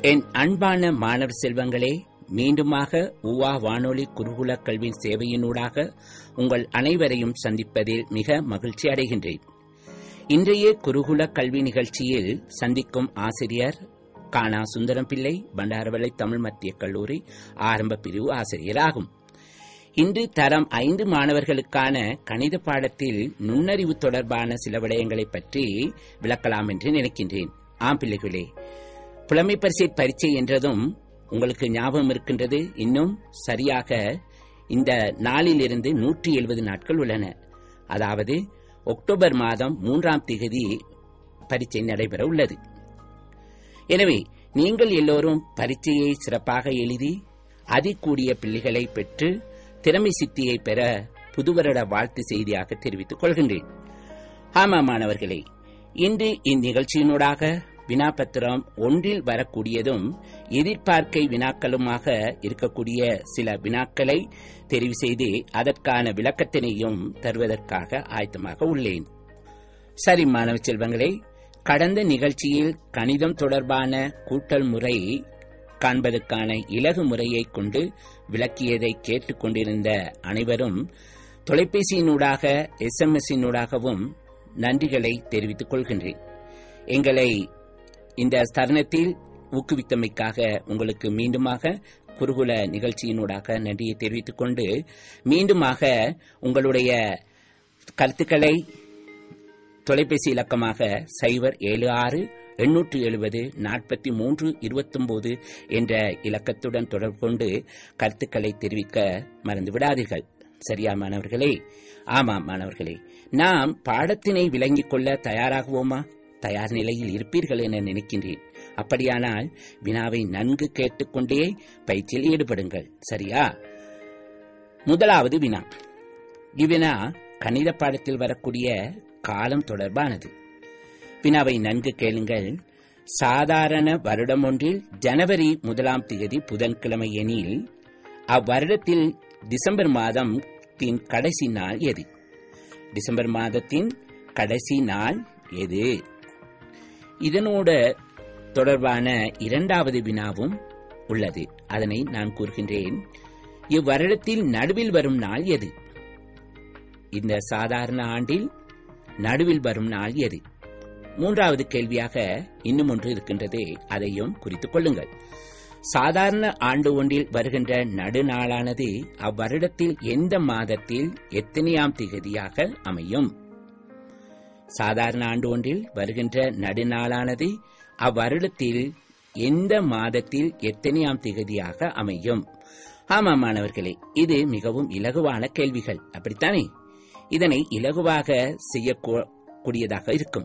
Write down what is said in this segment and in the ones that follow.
என் அன்பான மாணவ செல்வங்களே மீண்டுமாக உவா வானொலி குருகுல கல்வியின் சேவையினூடாக உங்கள் அனைவரையும் சந்திப்பதில் மிக மகிழ்ச்சி அடைகின்றேன் இன்றைய குருகுல கல்வி நிகழ்ச்சியில் சந்திக்கும் ஆசிரியர் கானா சுந்தரம் பிள்ளை பண்டாரவளை தமிழ் மத்திய கல்லூரி ஆரம்ப பிரிவு ஆசிரியராகும் இன்று தரம் ஐந்து மாணவர்களுக்கான கணித பாடத்தில் நுண்ணறிவு தொடர்பான சில விடயங்களை பற்றி விளக்கலாம் என்று நினைக்கின்றேன் ஆம் பிள்ளைகளே புலமை பரிசை பரீட்சை என்றதும் உங்களுக்கு ஞாபகம் இருக்கின்றது இன்னும் சரியாக இந்த நாளிலிருந்து நூற்றி எழுபது நாட்கள் உள்ளன அதாவது அக்டோபர் மாதம் மூன்றாம் திகதி பரீட்சை நடைபெற உள்ளது எனவே நீங்கள் எல்லோரும் பரீட்சையை சிறப்பாக எழுதி அதிகூடிய பிள்ளைகளை பெற்று திறமை சித்தியை பெற புதுவருட வாழ்த்து செய்தியாக தெரிவித்துக் கொள்கின்றேன் ஆமா மாணவர்களே இன்று இந்நிகழ்ச்சியினூடாக வினாபத்திரம் ஒன்றில் வரக்கூடியதும் எதிர்பார்க்கை வினாக்களுமாக இருக்கக்கூடிய சில வினாக்களை தெரிவு செய்து அதற்கான விளக்கத்தினையும் தருவதற்காக ஆயத்தமாக உள்ளேன் சரி மாணவ செல்வங்களே கடந்த நிகழ்ச்சியில் கணிதம் தொடர்பான கூட்டல் முறை காண்பதற்கான இலகு முறையை கொண்டு விளக்கியதை கேட்டுக்கொண்டிருந்த அனைவரும் தொலைபேசியினூடாக எஸ்எம்எஸ்ஸினூடாகவும் நன்றிகளை தெரிவித்துக் கொள்கின்றேன் எங்களை இந்த தருணத்தில் ஊக்குவித்தமைக்காக உங்களுக்கு மீண்டுமாக குருகுல நிகழ்ச்சியினூடாக நன்றியை தெரிவித்துக் கொண்டு மீண்டுமாக உங்களுடைய கருத்துக்களை தொலைபேசி இலக்கமாக சைபர் ஏழு ஆறு எண்ணூற்று எழுபது நாற்பத்தி மூன்று இருபத்தொன்பது என்ற இலக்கத்துடன் தொடர்பு கொண்டு கருத்துக்களை தெரிவிக்க மறந்து விடாதீர்கள் சரியா மாணவர்களே ஆமாம் மாணவர்களே நாம் பாடத்தினை விளங்கிக் கொள்ள தயாராகுவோமா தயார் நிலையில் இருப்பீர்கள் என நினைக்கின்றேன் அப்படியானால் வினாவை நன்கு கேட்டுக்கொண்டே பயிற்சியில் ஈடுபடுங்கள் சரியா முதலாவது வினா இவ்வினா கணித பாடத்தில் வரக்கூடிய காலம் தொடர்பானது வினாவை நன்கு கேளுங்கள் சாதாரண வருடம் ஒன்றில் ஜனவரி முதலாம் தேதி புதன்கிழமை எனில் அவ்வருடத்தில் டிசம்பர் மாதத்தின் கடைசி நாள் எது டிசம்பர் மாதத்தின் கடைசி நாள் எது இதனோடு தொடர்பான இரண்டாவது வினாவும் உள்ளது அதனை நான் கூறுகின்றேன் இவ்வருடத்தில் நடுவில் வரும் நாள் எது இந்த சாதாரண ஆண்டில் நடுவில் வரும் நாள் எது மூன்றாவது கேள்வியாக இன்னும் ஒன்று இருக்கின்றது அதையும் குறித்துக் கொள்ளுங்கள் சாதாரண ஆண்டு ஒன்றில் வருகின்ற நடுநாளானது அவ்வருடத்தில் எந்த மாதத்தில் எத்தனையாம் திகதியாக அமையும் சாதாரண ஆண்டு ஒன்றில் வருகின்ற நடுநாளானது அவ்வருடத்தில் எந்த மாதத்தில் எத்தனையாம் திகதியாக அமையும் ஆமா மாணவர்களே இது மிகவும் இலகுவான கேள்விகள் அப்படித்தானே இதனை இலகுவாக செய்யக்கூடியதாக இருக்கும்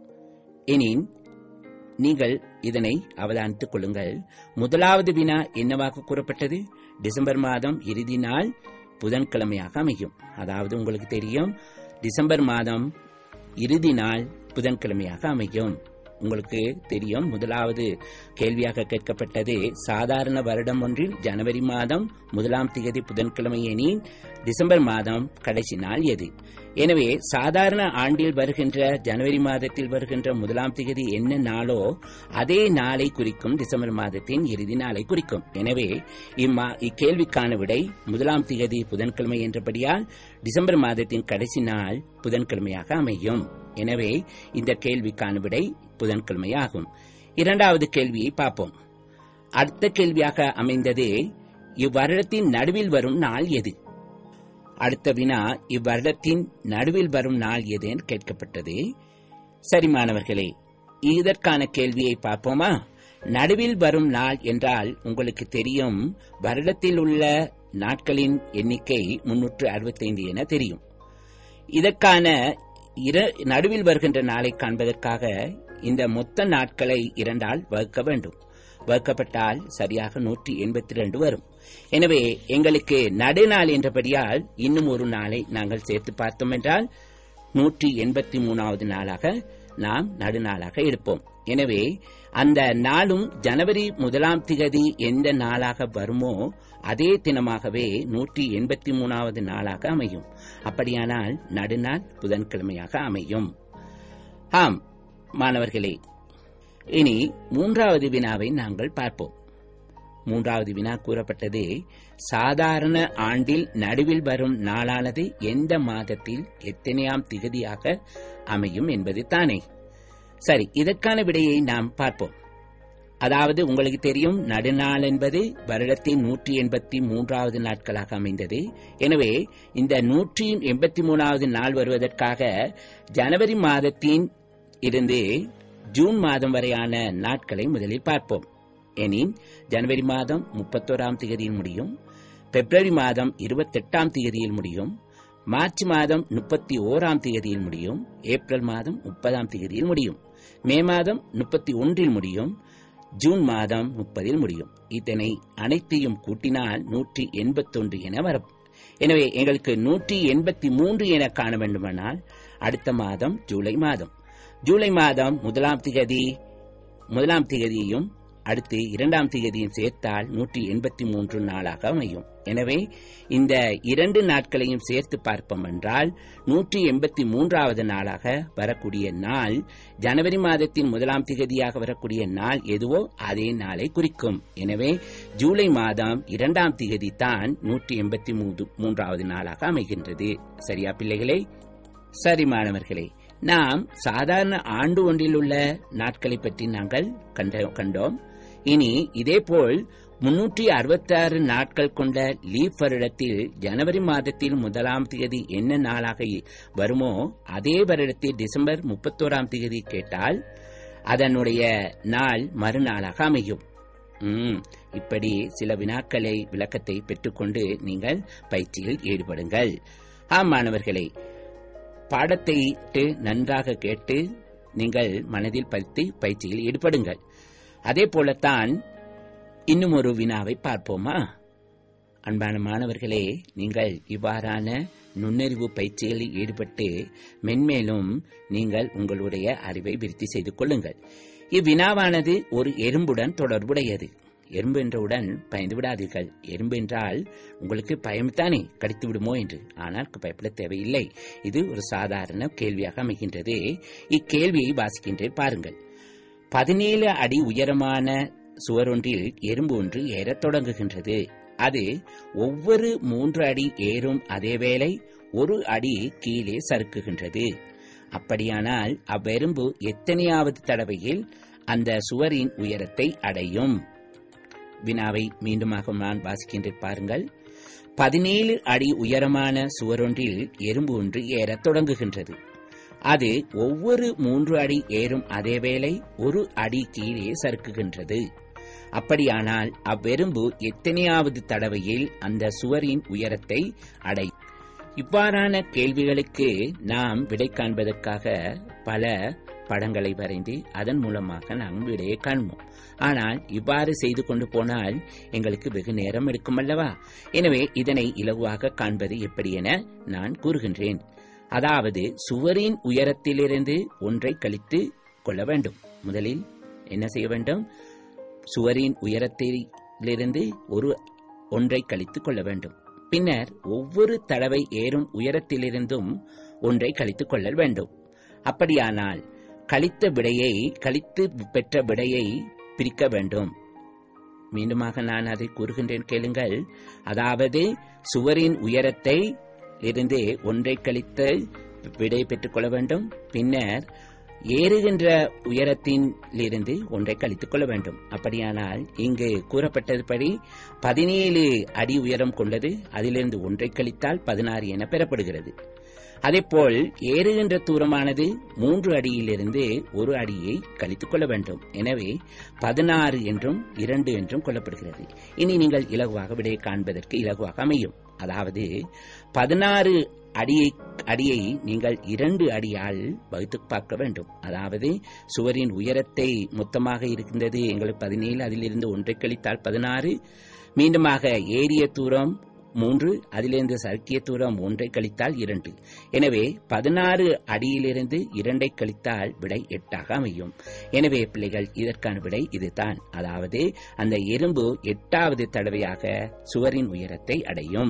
எனின் நீங்கள் இதனை அவதானித்துக் கொள்ளுங்கள் முதலாவது வினா என்னவாக கூறப்பட்டது டிசம்பர் மாதம் இறுதி நாள் புதன்கிழமையாக அமையும் அதாவது உங்களுக்கு தெரியும் டிசம்பர் மாதம் இறுதி நாள் புதன்கிழமையாக அமையும் உங்களுக்கு தெரியும் முதலாவது கேள்வியாக கேட்கப்பட்டது சாதாரண வருடம் ஒன்றில் ஜனவரி மாதம் முதலாம் திகதி புதன்கிழமை எனின் டிசம்பர் மாதம் கடைசி நாள் எது எனவே சாதாரண ஆண்டில் வருகின்ற ஜனவரி மாதத்தில் வருகின்ற முதலாம் திகதி என்ன நாளோ அதே நாளை குறிக்கும் டிசம்பர் மாதத்தின் இறுதி நாளை குறிக்கும் எனவே இம்மா இக்கேள்விக்கான விடை முதலாம் திகதி புதன்கிழமை என்றபடியால் டிசம்பர் மாதத்தின் கடைசி நாள் புதன்கிழமையாக அமையும் எனவே இந்த கேள்விக்கான விடை புதன்கிழமையாகும் இரண்டாவது கேள்வியை பார்ப்போம் அடுத்த கேள்வியாக அமைந்தது இவ்வருடத்தின் நடுவில் வரும் நாள் எது அடுத்த வினா இவ்வருடத்தின் நடுவில் வரும் நாள் எது என்று கேட்கப்பட்டது சரி மாணவர்களே இதற்கான கேள்வியை பார்ப்போமா நடுவில் வரும் நாள் என்றால் உங்களுக்கு தெரியும் வருடத்தில் உள்ள நாட்களின் எண்ணிக்கை முன்னூற்று அறுபத்தைந்து என தெரியும் இதற்கான நடுவில் வருகின்ற நாளை காண்பதற்காக இந்த மொத்த நாட்களை இரண்டால் வகுக்க வேண்டும் வகுக்கப்பட்டால் சரியாக நூற்றி எண்பத்தி ரெண்டு வரும் எனவே எங்களுக்கு நடுநாள் என்றபடியால் இன்னும் ஒரு நாளை நாங்கள் சேர்த்து பார்த்தோம் என்றால் நூற்றி எண்பத்தி மூணாவது நாளாக நாம் நடுநாளாக எடுப்போம் எனவே அந்த நாளும் ஜனவரி முதலாம் திகதி எந்த நாளாக வருமோ அதே தினமாகவே நூற்றி எண்பத்தி மூணாவது நாளாக அமையும் அப்படியானால் நடுநாள் புதன்கிழமையாக அமையும் ஆம் மாணவர்களே இனி மூன்றாவது வினாவை நாங்கள் பார்ப்போம் மூன்றாவது வினா கூறப்பட்டது சாதாரண ஆண்டில் நடுவில் வரும் நாளானது எந்த மாதத்தில் எத்தனையாம் திகதியாக அமையும் என்பது தானே சரி இதற்கான விடையை நாம் பார்ப்போம் அதாவது உங்களுக்கு தெரியும் நடுநாள் என்பது வருடத்தின் நூற்றி எண்பத்தி மூன்றாவது நாட்களாக அமைந்தது எனவே இந்த நூற்றி எண்பத்தி மூணாவது நாள் வருவதற்காக ஜனவரி மாதத்தின் இருந்து ஜூன் மாதம் வரையான நாட்களை முதலில் பார்ப்போம் எனின் ஜனவரி மாதம் முப்பத்தோராம் தேதியில் முடியும் பிப்ரவரி மாதம் இருபத்தெட்டாம் தேதியில் முடியும் மார்ச் மாதம் முப்பத்தி ஓராம் தேதியில் முடியும் ஏப்ரல் மாதம் முப்பதாம் தேதியில் முடியும் மே மாதம் முப்பத்தி ஒன்றில் முடியும் ஜூன் மாதம் முப்பதில் முடியும் இதனை அனைத்தையும் கூட்டினால் நூற்றி எண்பத்தொன்று என வரும் எனவே எங்களுக்கு நூற்றி எண்பத்தி மூன்று என காண வேண்டுமானால் அடுத்த மாதம் ஜூலை மாதம் ஜூலை மாதம் முதலாம் திகதி முதலாம் திகதியையும் அடுத்து இரண்டாம் திகதியும் சேர்த்தால் நூற்றி எண்பத்தி மூன்று நாளாக அமையும் எனவே இந்த இரண்டு நாட்களையும் சேர்த்து பார்ப்போம் என்றால் நூற்றி எண்பத்தி மூன்றாவது நாளாக வரக்கூடிய நாள் ஜனவரி மாதத்தின் முதலாம் திகதியாக வரக்கூடிய நாள் எதுவோ அதே நாளை குறிக்கும் எனவே ஜூலை மாதம் இரண்டாம் திகதி தான் நூற்றி எண்பத்தி மூன்றாவது நாளாக அமைகின்றது சரியா பிள்ளைகளே சரி மாணவர்களே நாம் சாதாரண ஆண்டு ஒன்றில் உள்ள நாட்களை பற்றி நாங்கள் கண்டோம் இனி இதேபோல் முன்னூற்றி அறுபத்தாறு நாட்கள் கொண்ட லீப் வருடத்தில் ஜனவரி மாதத்தில் முதலாம் தேதி என்ன நாளாக வருமோ அதே வருடத்தில் டிசம்பர் முப்பத்தோராம் தேதி கேட்டால் அதனுடைய நாள் மறுநாளாக அமையும் ம் இப்படி சில வினாக்களை விளக்கத்தை பெற்றுக்கொண்டு நீங்கள் பயிற்சியில் ஈடுபடுங்கள் ஆம் மாணவர்களே பாடத்தை நன்றாக கேட்டு நீங்கள் மனதில் பதித்து பயிற்சியில் ஈடுபடுங்கள் அதே போலத்தான் இன்னும் ஒரு வினாவை பார்ப்போமா அன்பான மாணவர்களே நீங்கள் இவ்வாறான நுண்ணறிவு பயிற்சிகளில் ஈடுபட்டு மென்மேலும் நீங்கள் உங்களுடைய அறிவை விருத்தி செய்து கொள்ளுங்கள் இவ்வினாவானது ஒரு எறும்புடன் தொடர்புடையது எறும்பு என்றவுடன் பயந்து விடாதீர்கள் எறும்பு என்றால் உங்களுக்கு பயம்தானே கடித்து விடுமோ என்று ஆனால் பயப்பட தேவையில்லை இது ஒரு சாதாரண கேள்வியாக அமைகின்றது இக்கேள்வியை வாசிக்கின்றேன் பாருங்கள் பதினேழு அடி உயரமான சுவரொன்றில் எறும்பு ஒன்று ஏறத் தொடங்குகின்றது அது ஒவ்வொரு மூன்று அடி ஏறும் அதேவேளை ஒரு அடி கீழே சறுக்குகின்றது அப்படியானால் அவ்வெரும்பு எத்தனையாவது தடவையில் அந்த சுவரின் உயரத்தை அடையும் வினாவை மீண்டுமாக நான் வாசிக்கின்றேன் பாருங்கள் பதினேழு அடி உயரமான சுவரொன்றில் எறும்பு ஒன்று ஏறத் தொடங்குகின்றது அது ஒவ்வொரு மூன்று அடி ஏறும் அதேவேளை ஒரு அடி கீழே சறுக்குகின்றது அப்படியானால் அவ்வெரும்பு எத்தனையாவது தடவையில் அந்த சுவரின் உயரத்தை அடை இவ்வாறான கேள்விகளுக்கு நாம் விடை காண்பதற்காக பல படங்களை வரைந்து அதன் மூலமாக நாம் விடையை காண்போம் ஆனால் இவ்வாறு செய்து கொண்டு போனால் எங்களுக்கு வெகு நேரம் எடுக்கும் அல்லவா எனவே இதனை இலகுவாக காண்பது எப்படி என நான் கூறுகின்றேன் அதாவது சுவரின் உயரத்திலிருந்து ஒன்றை கழித்து கொள்ள வேண்டும் முதலில் என்ன செய்ய வேண்டும் சுவரின் உயரத்திலிருந்து ஒரு ஒன்றை கழித்து கொள்ள வேண்டும் பின்னர் ஒவ்வொரு தடவை ஏறும் உயரத்திலிருந்தும் ஒன்றை கழித்துக் கொள்ள வேண்டும் அப்படியானால் கழித்த விடையை கழித்து பெற்ற விடையை பிரிக்க வேண்டும் மீண்டுமாக நான் அதை கூறுகின்றேன் கேளுங்கள் அதாவது சுவரின் உயரத்தை இருந்து ஒன்றை கழித்து விடை பெற்றுக் கொள்ள வேண்டும் பின்னர் ஏறுகின்ற உயரத்திலிருந்து ஒன்றை கழித்துக் கொள்ள வேண்டும் அப்படியானால் இங்கு கூறப்பட்டதுபடி பதினேழு அடி உயரம் கொண்டது அதிலிருந்து ஒன்றை கழித்தால் பதினாறு என பெறப்படுகிறது அதேபோல் ஏறுகின்ற தூரமானது மூன்று அடியிலிருந்து ஒரு அடியை கழித்துக் கொள்ள வேண்டும் எனவே பதினாறு என்றும் இரண்டு என்றும் கொள்ளப்படுகிறது இனி நீங்கள் இலகுவாக விடையை காண்பதற்கு இலகுவாக அமையும் அதாவது பதினாறு அடியை அடியை நீங்கள் இரண்டு அடியால் வகுத்து பார்க்க வேண்டும் அதாவது சுவரின் உயரத்தை மொத்தமாக இருக்கின்றது எங்களுக்கு பதினேழு அதிலிருந்து ஒன்றை கழித்தால் பதினாறு மீண்டுமாக ஏரிய தூரம் மூன்று அதிலிருந்து சறுக்கிய தூரம் ஒன்றை கழித்தால் இரண்டு எனவே பதினாறு அடியிலிருந்து இரண்டை கழித்தால் விடை எட்டாக அமையும் எனவே பிள்ளைகள் இதற்கான விடை இதுதான் அதாவது அந்த எறும்பு எட்டாவது தடவையாக சுவரின் உயரத்தை அடையும்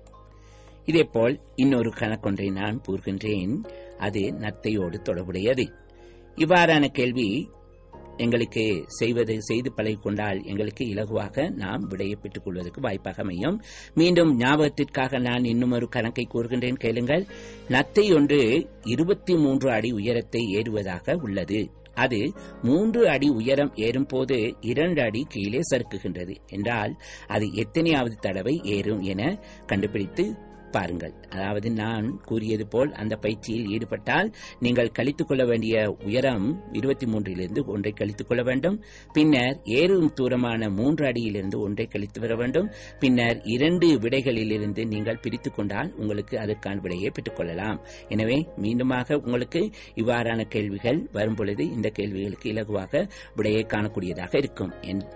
இதேபோல் இன்னொரு கணக்கொன்றை நான் கூறுகின்றேன் அது நத்தையோடு தொடர்புடையது இவ்வாறான கேள்வி எங்களுக்கு செய்வது செய்து பழகிக் கொண்டால் எங்களுக்கு இலகுவாக நாம் விடையை பெற்றுக் கொள்வதற்கு வாய்ப்பாக அமையும் மீண்டும் ஞாபகத்திற்காக நான் இன்னும் ஒரு கணக்கை கூறுகின்றேன் கேளுங்கள் நத்தை ஒன்று இருபத்தி மூன்று அடி உயரத்தை ஏறுவதாக உள்ளது அது மூன்று அடி உயரம் ஏறும்போது இரண்டு அடி கீழே சறுக்குகின்றது என்றால் அது எத்தனையாவது தடவை ஏறும் என கண்டுபிடித்து பாருங்கள் அதாவது நான் கூறியது போல் அந்த பயிற்சியில் ஈடுபட்டால் நீங்கள் கழித்துக் கொள்ள வேண்டிய உயரம் இருபத்தி மூன்றிலிருந்து ஒன்றை கழித்துக் கொள்ள வேண்டும் பின்னர் ஏறும் தூரமான மூன்று அடியிலிருந்து ஒன்றை கழித்து வர வேண்டும் பின்னர் இரண்டு விடைகளிலிருந்து நீங்கள் பிரித்துக் கொண்டால் உங்களுக்கு அதற்கான விடையை பெற்றுக் கொள்ளலாம் எனவே மீண்டுமாக உங்களுக்கு இவ்வாறான கேள்விகள் வரும் பொழுது இந்த கேள்விகளுக்கு இலகுவாக விடையை காணக்கூடியதாக இருக்கும் என்-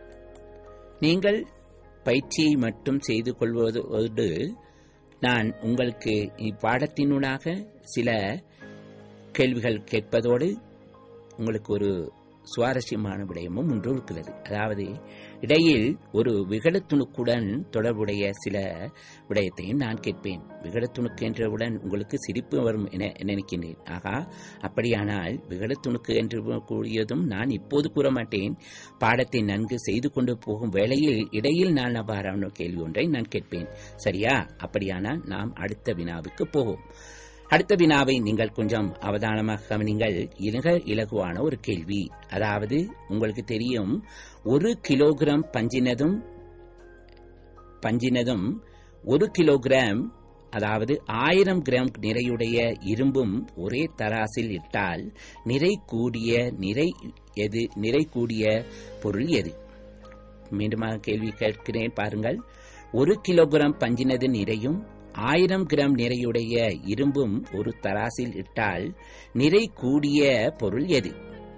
நீங்கள் பயிற்சியை மட்டும் செய்து கொள்வதோடு நான் உங்களுக்கு இப்பாடத்தினூடாக சில கேள்விகள் கேட்பதோடு உங்களுக்கு ஒரு சுவாரஸ்யமான விடயமும் ஒன்று இருக்கிறது அதாவது இடையில் ஒரு விகடத்துணுக்குடன் தொடர்புடைய சில விடயத்தையும் நான் கேட்பேன் விகடத்துணுக்கு என்றவுடன் உங்களுக்கு சிரிப்பு வரும் என நினைக்கின்றேன் ஆகா அப்படியானால் விகடத்துணுக்கு என்று கூறியதும் நான் இப்போது கூற மாட்டேன் பாடத்தை நன்கு செய்து கொண்டு போகும் வேளையில் இடையில் நான் அவ்வாறான கேள்வி ஒன்றை நான் கேட்பேன் சரியா அப்படியானால் நாம் அடுத்த வினாவுக்கு போவோம் அடுத்த வினாவை நீங்கள் கொஞ்சம் அவதானமாக கவனிங்கள் இலக இலகுவான ஒரு கேள்வி அதாவது உங்களுக்கு தெரியும் ஒரு கிலோகிராம் பஞ்சினதும் பஞ்சினதும் ஒரு கிலோகிராம் அதாவது ஆயிரம் கிராம் நிறையுடைய இரும்பும் ஒரே தராசில் இட்டால் நிறை கூடிய நிறை எது நிறை கூடிய பொருள் எது மீண்டுமாக கேள்வி கேட்கிறேன் பாருங்கள் ஒரு கிலோகிராம் பஞ்சினது நிறையும் ஆயிரம் கிராம் நிறையுடைய இரும்பும் ஒரு தராசில் இட்டால் நிறை கூடிய பொருள் எது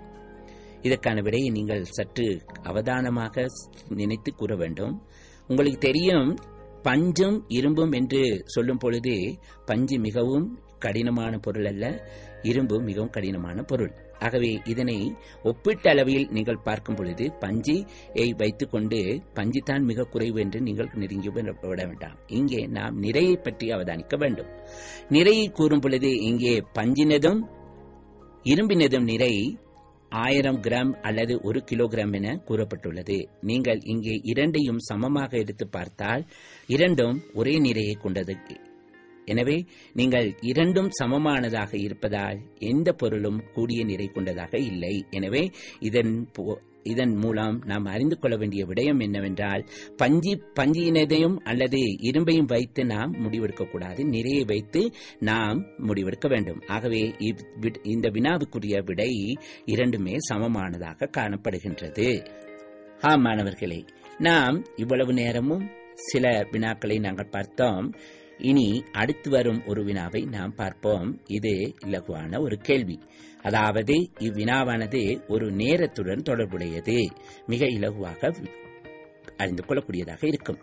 இதற்கான விடையை நீங்கள் சற்று அவதானமாக நினைத்து கூற வேண்டும் உங்களுக்கு தெரியும் பஞ்சும் இரும்பும் என்று சொல்லும் பொழுது பஞ்சு மிகவும் கடினமான பொருள் அல்ல இரும்பு மிகவும் கடினமான பொருள் ஆகவே இதனை ஒப்பீட்டளவில் நீங்கள் பார்க்கும் பொழுது பஞ்சியை வைத்துக்கொண்டு பஞ்சு தான் மிக குறைவு என்று நீங்கள் நெருங்கி விட விட வேண்டாம் இங்கே நாம் நிறையை பற்றி அவதானிக்க வேண்டும் நிறையை கூறும் பொழுது இங்கே பஞ்சினதும் இரும்பினதும் நிறை ஆயிரம் கிராம் அல்லது ஒரு கிலோகிராம் என கூறப்பட்டுள்ளது நீங்கள் இங்கே இரண்டையும் சமமாக எடுத்து பார்த்தால் இரண்டும் ஒரே நிறையை கொண்டது எனவே நீங்கள் இரண்டும் சமமானதாக இருப்பதால் எந்த பொருளும் கூடிய நிறை கொண்டதாக இல்லை எனவே இதன் போ- இதன் மூலம் நாம் அறிந்து கொள்ள வேண்டிய விடயம் என்னவென்றால் பஞ்சி பஞ்சியினதையும் அல்லது இரும்பையும் வைத்து நாம் முடிவெடுக்க கூடாது நிறையை வைத்து நாம் முடிவெடுக்க வேண்டும் ஆகவே இவ்- வி- இந்த வினாவுக்குரிய விடை இரண்டுமே சமமானதாக காணப்படுகின்றது ஆம் மாணவர்களே நாம் இவ்வளவு நேரமும் சில வினாக்களை நாங்கள் பார்த்தோம் இனி அடுத்து வரும் ஒரு வினாவை நாம் பார்ப்போம் இது இலகுவான ஒரு கேள்வி அதாவது இவ்வினாவானது ஒரு நேரத்துடன் தொடர்புடையது மிக இலகுவாக அறிந்து கொள்ளக்கூடியதாக இருக்கும்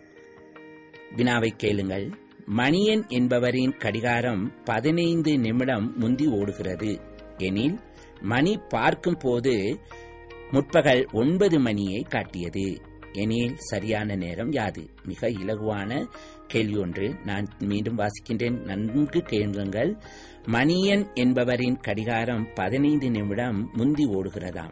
வினாவை கேளுங்கள் மணியன் என்பவரின் கடிகாரம் பதினைந்து நிமிடம் முந்தி ஓடுகிறது எனில் மணி பார்க்கும் போது முற்பகல் ஒன்பது மணியை காட்டியது எனில் சரியான நேரம் யாது மிக இலகுவான கேள்வி ஒன்று நான் மீண்டும் வாசிக்கின்றேன் நன்கு கேளுங்கள் மணியன் என்பவரின் கடிகாரம் பதினைந்து நிமிடம் முந்தி ஓடுகிறதாம்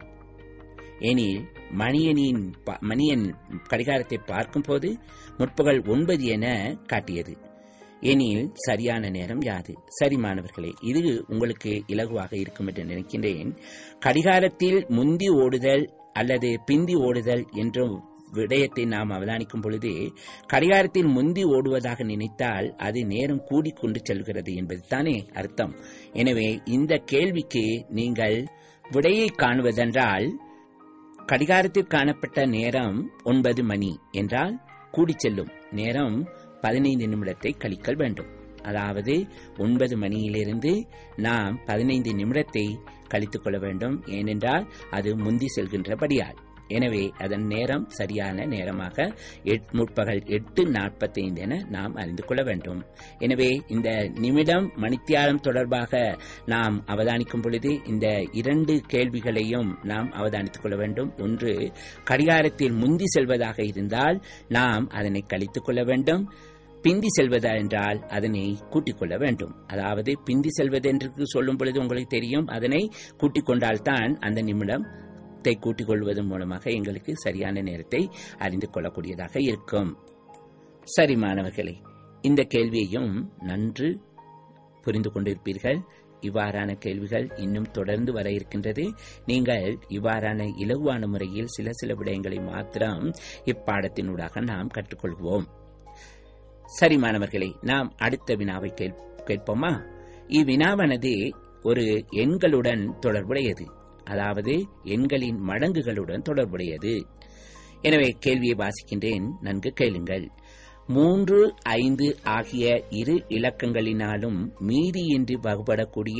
எனில் மணியனின் ப- மணியன் கடிகாரத்தை பார்க்கும்போது முற்பகல் ஒன்பது என காட்டியது எனில் சரியான நேரம் யாது சரி மாணவர்களே இது உங்களுக்கு இலகுவாக இருக்கும் என்று நினைக்கின்றேன் கடிகாரத்தில் முந்தி ஓடுதல் அல்லது பிந்தி ஓடுதல் என்ற விடயத்தை நாம் அவதானிக்கும் பொழுது கடிகாரத்தில் முந்தி ஓடுவதாக நினைத்தால் அது நேரம் கூடிக்கொண்டு செல்கிறது என்பதுதானே அர்த்தம் எனவே இந்த கேள்விக்கு நீங்கள் விடையை காணுவதென்றால் கடிகாரத்தில் காணப்பட்ட நேரம் ஒன்பது மணி என்றால் கூடிச் செல்லும் நேரம் பதினைந்து நிமிடத்தை கழிக்கல் வேண்டும் அதாவது ஒன்பது மணியிலிருந்து நாம் பதினைந்து நிமிடத்தை கழித்துக் கொள்ள வேண்டும் ஏனென்றால் அது முந்தி செல்கின்றபடியால் எனவே அதன் நேரம் சரியான நேரமாக எட்- முற்பகல் எட்டு நாற்பத்தைந்து என நாம் அறிந்து கொள்ள வேண்டும் எனவே இந்த நிமிடம் மணித்தியாலம் தொடர்பாக நாம் அவதானிக்கும் பொழுது இந்த இரண்டு கேள்விகளையும் நாம் அவதானித்துக் கொள்ள வேண்டும் ஒன்று கடிகாரத்தில் முந்தி செல்வதாக இருந்தால் நாம் அதனை கழித்துக் கொள்ள வேண்டும் பிந்தி செல்வதா என்றால் அதனை கூட்டிக் கொள்ள வேண்டும் அதாவது பிந்தி செல்வது என்று சொல்லும் பொழுது உங்களுக்கு தெரியும் அதனை கூட்டிக் கொண்டால்தான் அந்த நிமிடம் எட்டை கூட்டிக் கொள்வதன் மூலமாக எங்களுக்கு சரியான நேரத்தை அறிந்து கொள்ளக்கூடியதாக இருக்கும் சரி மாணவர்களே இந்த கேள்வியையும் நன்று புரிந்து கொண்டிருப்பீர்கள் இவ்வாறான கேள்விகள் இன்னும் தொடர்ந்து வர இருக்கின்றது நீங்கள் இவ்வாறான இலகுவான முறையில் சில சில விடயங்களை மாத்திரம் இப்பாடத்தினூடாக நாம் கற்றுக்கொள்வோம் சரி மாணவர்களே நாம் அடுத்த வினாவை கேள்- கேட்போமா இவ்வினாவானது ஒரு எண்களுடன் தொடர்புடையது அதாவது எண்களின் மடங்குகளுடன் தொடர்புடையது எனவே கேள்வியை வாசிக்கின்றேன் நன்கு கேளுங்கள் மூன்று ஐந்து ஆகிய இரு இலக்கங்களினாலும் மீதியின்றி வகுபடக்கூடிய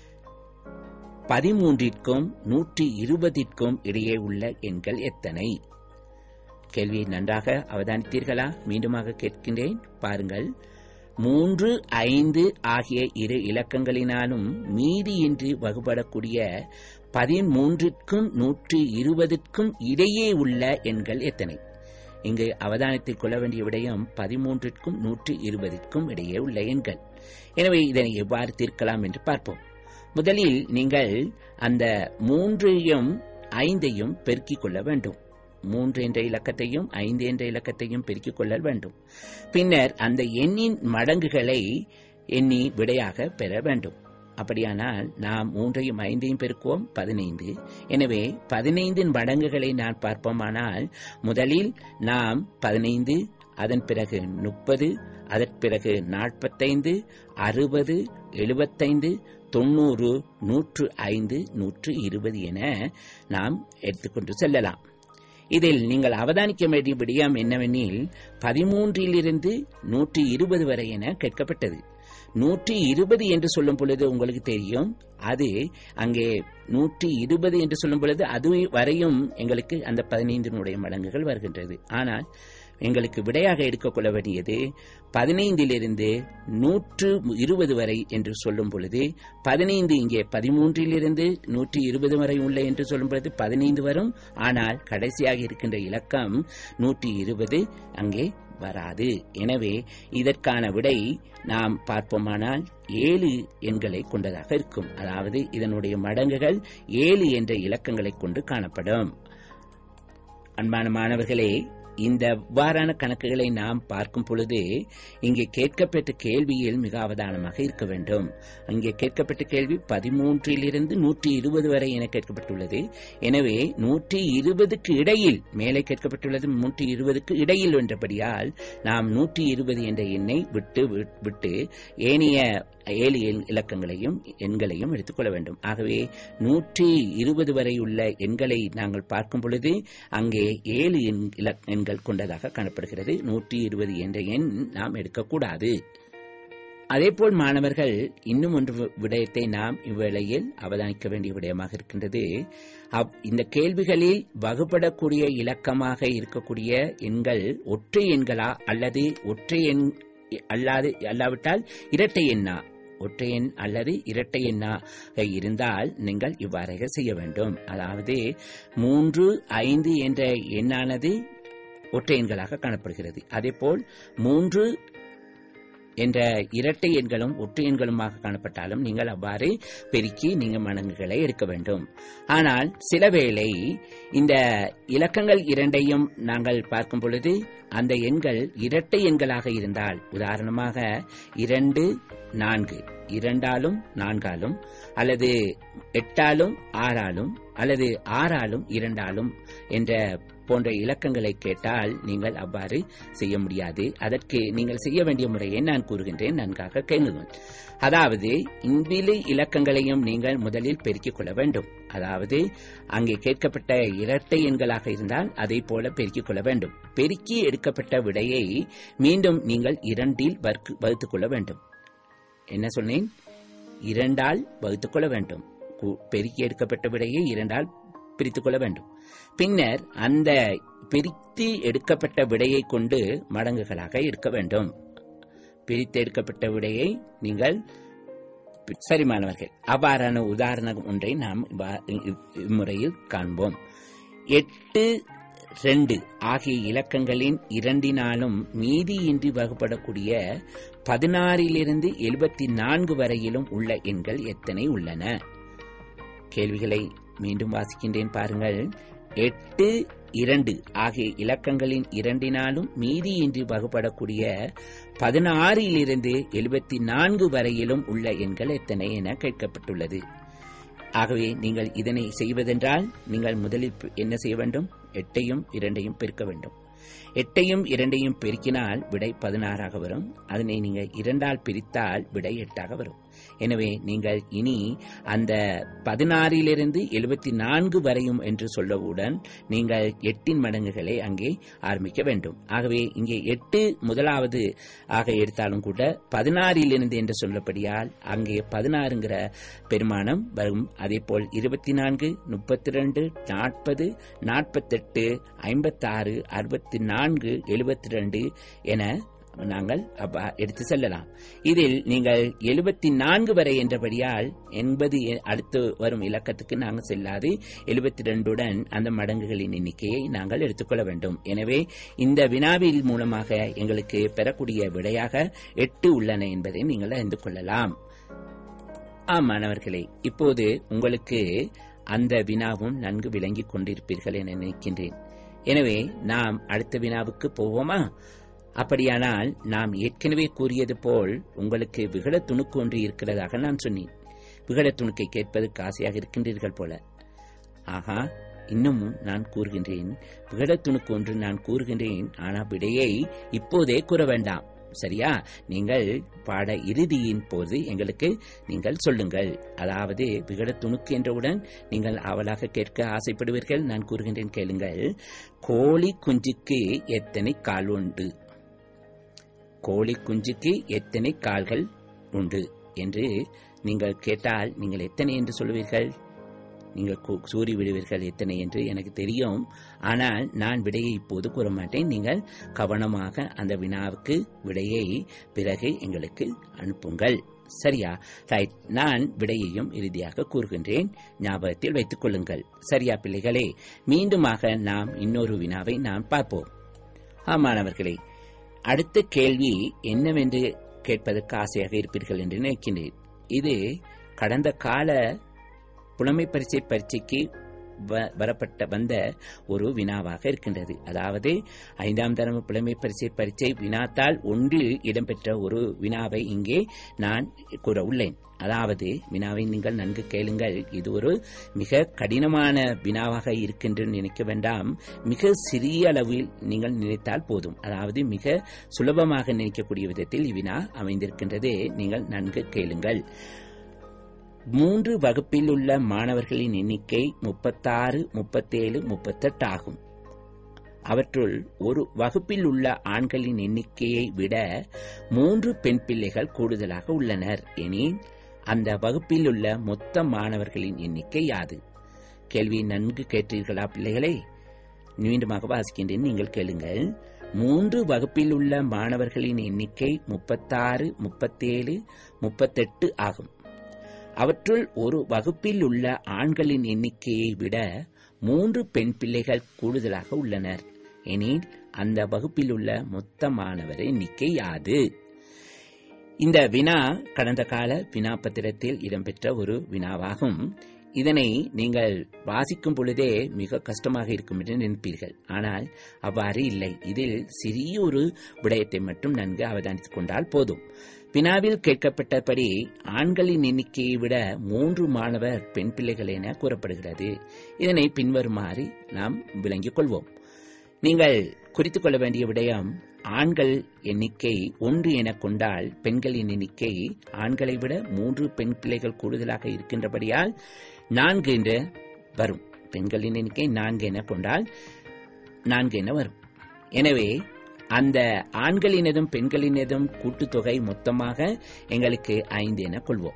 பதிமூன்றிற்கும் நூற்றி இருபதிற்கும் இடையே உள்ள எண்கள் எத்தனை கேள்வியை நன்றாக அவதானித்தீர்களா மீண்டுமாக கேட்கின்றேன் பாருங்கள் மூன்று ஐந்து ஆகிய இரு இலக்கங்களினாலும் மீதியின்றி வகுபடக்கூடிய பதிமூன்றிற்கும் நூற்றி இருபதுக்கும் இடையே உள்ள எண்கள் எத்தனை இங்கு அவதானத்தில் கொள்ள வேண்டிய விடயம் பதிமூன்றிற்கும் நூற்றி இருபதிற்கும் இடையே உள்ள எண்கள் எனவே இதனை எவ்வாறு தீர்க்கலாம் என்று பார்ப்போம் முதலில் நீங்கள் அந்த மூன்றையும் ஐந்தையும் பெருக்கிக் கொள்ள வேண்டும் மூன்று என்ற இலக்கத்தையும் ஐந்து என்ற இலக்கத்தையும் பெருக்கிக் கொள்ள வேண்டும் பின்னர் அந்த எண்ணின் மடங்குகளை எண்ணி விடையாக பெற வேண்டும் அப்படியானால் நாம் மூன்றையும் ஐந்தையும் பெருக்குவோம் பதினைந்து எனவே பதினைந்தின் மடங்குகளை நான் பார்ப்போமானால் முதலில் நாம் பதினைந்து அதன் பிறகு முப்பது அதன் பிறகு நாற்பத்தைந்து அறுபது எழுபத்தைந்து தொண்ணூறு நூற்று ஐந்து நூற்று இருபது என நாம் எடுத்துக்கொண்டு செல்லலாம் இதில் நீங்கள் அவதானிக்க வேண்டிய விடயம் என்னவெனில் பதிமூன்றிலிருந்து நூற்றி இருபது வரை என கேட்கப்பட்டது நூற்றி இருபது என்று சொல்லும் பொழுது உங்களுக்கு தெரியும் அது அங்கே நூற்றி இருபது என்று சொல்லும் பொழுது அது வரையும் எங்களுக்கு அந்த பதினைந்தினுடைய மடங்குகள் வருகின்றது ஆனால் எங்களுக்கு விடையாக எடுத்துக்கொள்ள வேண்டியது பதினைந்திலிருந்து நூற்று இருபது வரை என்று சொல்லும் பொழுது பதினைந்து இங்கே பதிமூன்றிலிருந்து நூற்றி இருபது வரை உள்ள என்று சொல்லும் பொழுது பதினைந்து வரும் ஆனால் கடைசியாக இருக்கின்ற இலக்கம் நூற்றி இருபது அங்கே வராது எனவே இதற்கான விடை நாம் பார்ப்போமானால் ஏழு எண்களை கொண்டதாக இருக்கும் அதாவது இதனுடைய மடங்குகள் ஏழு என்ற இலக்கங்களை கொண்டு காணப்படும் அன்பான மாணவர்களே இந்த இவ்வாறான கணக்குகளை நாம் பார்க்கும் பொழுது இங்கே கேட்கப்பட்ட கேள்வியில் மிக அவதானமாக இருக்க வேண்டும் இங்கே கேட்கப்பட்ட கேள்வி பதிமூன்றிலிருந்து நூற்றி இருபது வரை என கேட்கப்பட்டுள்ளது எனவே நூற்றி இருபதுக்கு இடையில் மேலே கேட்கப்பட்டுள்ளது நூற்றி இருபதுக்கு இடையில் என்றபடியால் நாம் நூற்றி இருபது என்ற எண்ணை விட்டு விட்டு ஏனைய ஏழு எண் இலக்கங்களையும் எண்களையும் எடுத்துக்கொள்ள வேண்டும் ஆகவே நூற்றி இருபது வரை உள்ள எண்களை நாங்கள் பார்க்கும் பொழுது அங்கே ஏழு எண் இலக்- எண்கள் கொண்டதாக காணப்படுகிறது நூற்றி இருபது என்ற எண் நாம் எடுக்கக்கூடாது அதேபோல் மாணவர்கள் இன்னும் ஒன்று வி- விடயத்தை நாம் இவ்வேளையில் அவதானிக்க வேண்டிய விடயமாக இருக்கின்றது அவ்- இந்த கேள்விகளில் வகுப்படக்கூடிய இலக்கமாக இருக்கக்கூடிய எண்கள் ஒற்றை எண்களா அல்லது ஒற்றை எண் அல்லாது அல்லாவிட்டால் இரட்டை எண்ணா ஒற்றை எண் அல்லது இரட்டை எண்ணாக இருந்தால் நீங்கள் இவ்வாறாக செய்ய வேண்டும் அதாவது மூன்று ஐந்து என்ற எண்ணானது ஒற்றை எண்களாக காணப்படுகிறது அதேபோல் மூன்று என்ற இரட்டை எண்களும் ஒற்றை எண்களுமாக காணப்பட்டாலும் நீங்கள் அவ்வாறு பெருக்கி நீங்கள் மடங்குகளை எடுக்க வேண்டும் ஆனால் சில வேளை இந்த இலக்கங்கள் இரண்டையும் நாங்கள் பார்க்கும் பொழுது அந்த எண்கள் இரட்டை எண்களாக இருந்தால் உதாரணமாக இரண்டு நான்கு இரண்டாலும் நான்காலும் அல்லது எட்டாலும் ஆறாலும் அல்லது ஆறாலும் இரண்டாலும் என்ற போன்ற இலக்கங்களை கேட்டால் நீங்கள் அவ்வாறு செய்ய முடியாது அதற்கு நீங்கள் செய்ய வேண்டிய முறையை நான் கூறுகின்றேன் நன்றாக கேளுங்கள் அதாவது இவ்விரு இலக்கங்களையும் நீங்கள் முதலில் பெருக்கிக் கொள்ள வேண்டும் அதாவது அங்கே கேட்கப்பட்ட இரட்டை எண்களாக இருந்தால் அதை போல பெருக்கிக் கொள்ள வேண்டும் பெருக்கி எடுக்கப்பட்ட விடையை மீண்டும் நீங்கள் இரண்டில் வர்க்கு- வகுத்துக் கொள்ள வேண்டும் என்ன சொன்னேன் இரண்டால் வகுத்துக் கொள்ள வேண்டும் கு- பெருக்கி எடுக்கப்பட்ட விடையை இரண்டால் பிரித்துக் கொள்ள வேண்டும் பின்னர் அந்த பிரித்து எடுக்கப்பட்ட விடையை கொண்டு மடங்குகளாக இருக்க வேண்டும் பிரித்து எடுக்கப்பட்ட விடையை நீங்கள் சரி மாணவர்கள் அவ்வாறான உதாரணம் ஒன்றை நாம் இவ்வா- இவ்- இம்முறையில் காண்போம் எட்டு ரெண்டு ஆகிய இலக்கங்களின் இரண்டினாலும் மீதியின்றி வகுப்படக்கூடிய பதினாறிலிருந்து எழுபத்தி நான்கு வரையிலும் உள்ள எண்கள் எத்தனை உள்ளன கேள்விகளை மீண்டும் வாசிக்கின்றேன் பாருங்கள் எட்டு இரண்டு ஆகிய இலக்கங்களின் இரண்டினாலும் மீதியின்றி வகுப்படக்கூடிய பதினாறிலிருந்து எழுபத்தி நான்கு வரையிலும் உள்ள எண்கள் எத்தனை என கேட்கப்பட்டுள்ளது ஆகவே நீங்கள் இதனை செய்வதென்றால் நீங்கள் முதலில் ப- என்ன செய்ய வேண்டும் எட்டையும் இரண்டையும் பெருக்க வேண்டும் எட்டையும் இரண்டையும் பெருக்கினால் விடை பதினாறாக வரும் அதனை நீங்கள் இரண்டால் பிரித்தால் விடை எட்டாக வரும் எனவே நீங்கள் இனி அந்த பதினாறிலிருந்து எழுபத்தி நான்கு வரையும் என்று சொல்லவுடன் நீங்கள் எட்டின் மடங்குகளை அங்கே ஆரம்பிக்க வேண்டும் ஆகவே இங்கே எட்டு முதலாவது ஆக எடுத்தாலும் கூட பதினாறிலிருந்து என்று சொல்லப்படியால் அங்கே பதினாறுங்கிற பெருமானம் வரும் அதேபோல் இருபத்தி நான்கு முப்பத்தி ரெண்டு நாற்பது நாற்பத்தெட்டு ஐம்பத்தாறு அறுபத்தி நான்கு எழுபத்தி ரெண்டு என நாங்கள் அப்ப எடுத்து செல்லலாம் இதில் நீங்கள் எழுபத்தி நான்கு வரை என்றபடியால் எண்பது எ- அடுத்து வரும் இலக்கத்துக்கு நாங்கள் செல்லாது எழுபத்தி ரெண்டுடன் அந்த மடங்குகளின் எண்ணிக்கையை நாங்கள் எடுத்துக்கொள்ள வேண்டும் எனவே இந்த வினாவில் மூலமாக எங்களுக்கு பெறக்கூடிய விடையாக எட்டு உள்ளன என்பதை நீங்கள் அறிந்து கொள்ளலாம் ஆம் மாணவர்களே இப்போது உங்களுக்கு அந்த வினாவும் நன்கு விளங்கிக் கொண்டிருப்பீர்கள் என நினைக்கின்றேன் எனவே நாம் அடுத்த வினாவுக்கு போவோமா அப்படியானால் நாம் ஏற்கனவே கூறியது போல் உங்களுக்கு விகட துணுக்கு ஒன்று இருக்கிறதாக நான் சொன்னேன் விகட துணுக்கை கேட்பதற்கு ஆசையாக இருக்கின்றீர்கள் போல ஆகா இன்னமும் நான் கூறுகின்றேன் விகட துணுக்கு ஒன்று நான் கூறுகின்றேன் ஆனால் விடையை இப்போதே கூற வேண்டாம் சரியா நீங்கள் பாட இறுதியின் போது எங்களுக்கு நீங்கள் சொல்லுங்கள் அதாவது விகட துணுக்கு என்றவுடன் நீங்கள் ஆவலாக கேட்க ஆசைப்படுவீர்கள் நான் கூறுகின்றேன் கேளுங்கள் கோழி குஞ்சுக்கு எத்தனை கால் உண்டு கோழி குஞ்சுக்கு எத்தனை கால்கள் உண்டு என்று நீங்கள் கேட்டால் நீங்கள் எத்தனை என்று சொல்லுவீர்கள் நீங்கள் கூ- கூறி விடுவீர்கள் எத்தனை என்று எனக்கு தெரியும் ஆனால் நான் விடையை இப்போது கூற மாட்டேன் நீங்கள் கவனமாக அந்த வினாவுக்கு விடையை பிறகு எங்களுக்கு அனுப்புங்கள் சரியா ரைட் நான் விடையையும் இறுதியாக கூறுகின்றேன் ஞாபகத்தில் வைத்துக் கொள்ளுங்கள் சரியா பிள்ளைகளே மீண்டுமாக நாம் இன்னொரு வினாவை நாம் பார்ப்போம் ஆமாணவர்களே அடுத்த கேள்வி என்னவென்று கேட்பதற்கு ஆசையாக இருப்பீர்கள் என்று நினைக்கின்றேன் இது கடந்த கால புலமை பரிசை பரீட்சைக்கு வ- வரப்பட்ட வந்த ஒரு வினாவாக இருக்கின்றது அதாவது ஐந்தாம் தரம் புலமை பரிசை பரீட்சை வினாத்தால் ஒன்றில் இடம்பெற்ற ஒரு வினாவை இங்கே நான் கூற உள்ளேன் அதாவது வினாவை நீங்கள் நன்கு கேளுங்கள் இது ஒரு மிக கடினமான வினாவாக இருக்கின்ற நினைக்க வேண்டாம் மிக சிறிய அளவில் நீங்கள் நினைத்தால் போதும் அதாவது மிக சுலபமாக நினைக்கக்கூடிய விதத்தில் இவ்வினா அமைந்திருக்கின்றது நீங்கள் நன்கு கேளுங்கள் மூன்று வகுப்பில் உள்ள மாணவர்களின் எண்ணிக்கை முப்பத்தாறு முப்பத்தேழு முப்பத்தெட்டு ஆகும் அவற்றுள் ஒரு வகுப்பில் உள்ள ஆண்களின் எண்ணிக்கையை விட மூன்று பெண் பிள்ளைகள் கூடுதலாக உள்ளனர் எனில் அந்த வகுப்பில் உள்ள மொத்த மாணவர்களின் எண்ணிக்கை யாது கேள்வி நன்கு கேட்டீர்களா பிள்ளைகளே மீண்டுமாக வாசிக்கின்றேன் நீங்கள் கேளுங்கள் மூன்று வகுப்பில் உள்ள மாணவர்களின் எண்ணிக்கை முப்பத்தாறு முப்பத்தேழு முப்பத்தெட்டு ஆகும் அவற்றுள் ஒரு வகுப்பில் உள்ள ஆண்களின் எண்ணிக்கையை விட மூன்று பெண் பிள்ளைகள் கூடுதலாக உள்ளனர் எனில் அந்த வகுப்பில் உள்ள மொத்த மாணவர் எண்ணிக்கை யாது இந்த வினா கடந்த கால வினா பத்திரத்தில் இடம்பெற்ற ஒரு வினாவாகும் இதனை நீங்கள் வாசிக்கும் பொழுதே மிக கஷ்டமாக இருக்கும் என்று நினைப்பீர்கள் ஆனால் அவ்வாறு இல்லை இதில் சிறிய ஒரு விடயத்தை மட்டும் நன்கு அவதானித்துக் கொண்டால் போதும் வினாவில் கேட்கப்பட்டபடி ஆண்களின் எண்ணிக்கையை விட மூன்று மாணவர் பெண் பிள்ளைகள் என கூறப்படுகிறது இதனை பின்வருமாறு நாம் விளங்கிக் கொள்வோம் நீங்கள் குறித்துக் கொள்ள வேண்டிய விடயம் ஆண்கள் எண்ணிக்கை ஒன்று என கொண்டால் பெண்களின் எண்ணிக்கை ஆண்களை விட மூன்று பெண் பிள்ளைகள் கூடுதலாக இருக்கின்றபடியால் நான்கு என்று வரும் பெண்களின் எண்ணிக்கை நான்கு என கொண்டால் நான்கு என வரும் எனவே அந்த ஆண்களினதும் பெண்களினதும் கூட்டுத்தொகை மொத்தமாக எங்களுக்கு ஐந்து என கொள்வோம்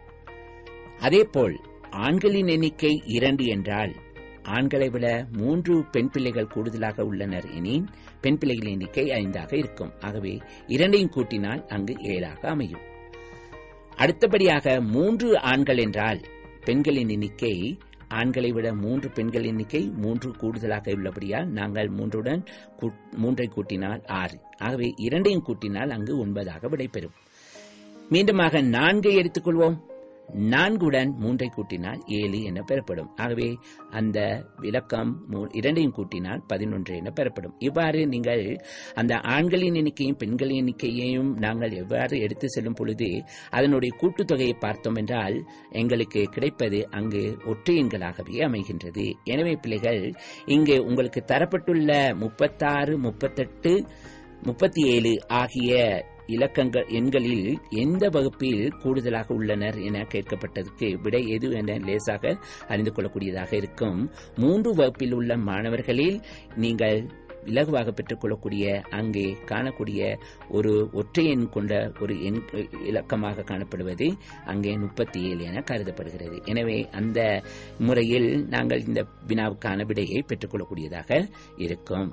அதேபோல் ஆண்களின் எண்ணிக்கை இரண்டு என்றால் ஆண்களை விட மூன்று பெண் பிள்ளைகள் கூடுதலாக உள்ளனர் எனின் பெண் பிள்ளைகளின் எண்ணிக்கை ஐந்தாக இருக்கும் ஆகவே இரண்டையும் கூட்டினால் அங்கு ஏழாக அமையும் அடுத்தபடியாக மூன்று ஆண்கள் என்றால் பெண்களின் எண்ணிக்கை ஆண்களை விட மூன்று பெண்கள் எண்ணிக்கை மூன்று கூடுதலாக உள்ளபடியால் நாங்கள் மூன்றுடன் கூட்- மூன்றை கூட்டினால் ஆறு ஆகவே இரண்டையும் கூட்டினால் அங்கு ஒன்பதாக விடைபெறும் மீண்டுமாக நான்கை எடுத்துக்கொள்வோம் நான்குடன் மூன்றை கூட்டினால் ஏழு என பெறப்படும் ஆகவே அந்த விளக்கம் மூ- இரண்டையும் கூட்டினால் பதினொன்று என பெறப்படும் இவ்வாறு நீங்கள் அந்த ஆண்களின் எண்ணிக்கையும் பெண்களின் எண்ணிக்கையையும் நாங்கள் எவ்வாறு எடுத்து செல்லும் பொழுது அதனுடைய கூட்டுத்தொகையை பார்த்தோம் என்றால் எங்களுக்கு கிடைப்பது அங்கு ஒற்றை எண்களாகவே அமைகின்றது எனவே பிள்ளைகள் இங்கு உங்களுக்கு தரப்பட்டுள்ள முப்பத்தாறு முப்பத்தெட்டு முப்பத்தி ஏழு ஆகிய இலக்கங்கள் எண்களில் எந்த வகுப்பில் கூடுதலாக உள்ளனர் என கேட்கப்பட்டதற்கு விடை எது என லேசாக அறிந்து கொள்ளக்கூடியதாக இருக்கும் மூன்று வகுப்பில் உள்ள மாணவர்களில் நீங்கள் இலகுவாக பெற்றுக்கொள்ளக்கூடிய அங்கே காணக்கூடிய ஒரு ஒற்றை எண் கொண்ட ஒரு எண் இலக்கமாக காணப்படுவது அங்கே முப்பத்தி ஏழு என கருதப்படுகிறது எனவே அந்த முறையில் நாங்கள் இந்த வினாவுக்கான விடையை பெற்றுக்கொள்ளக்கூடியதாக இருக்கும்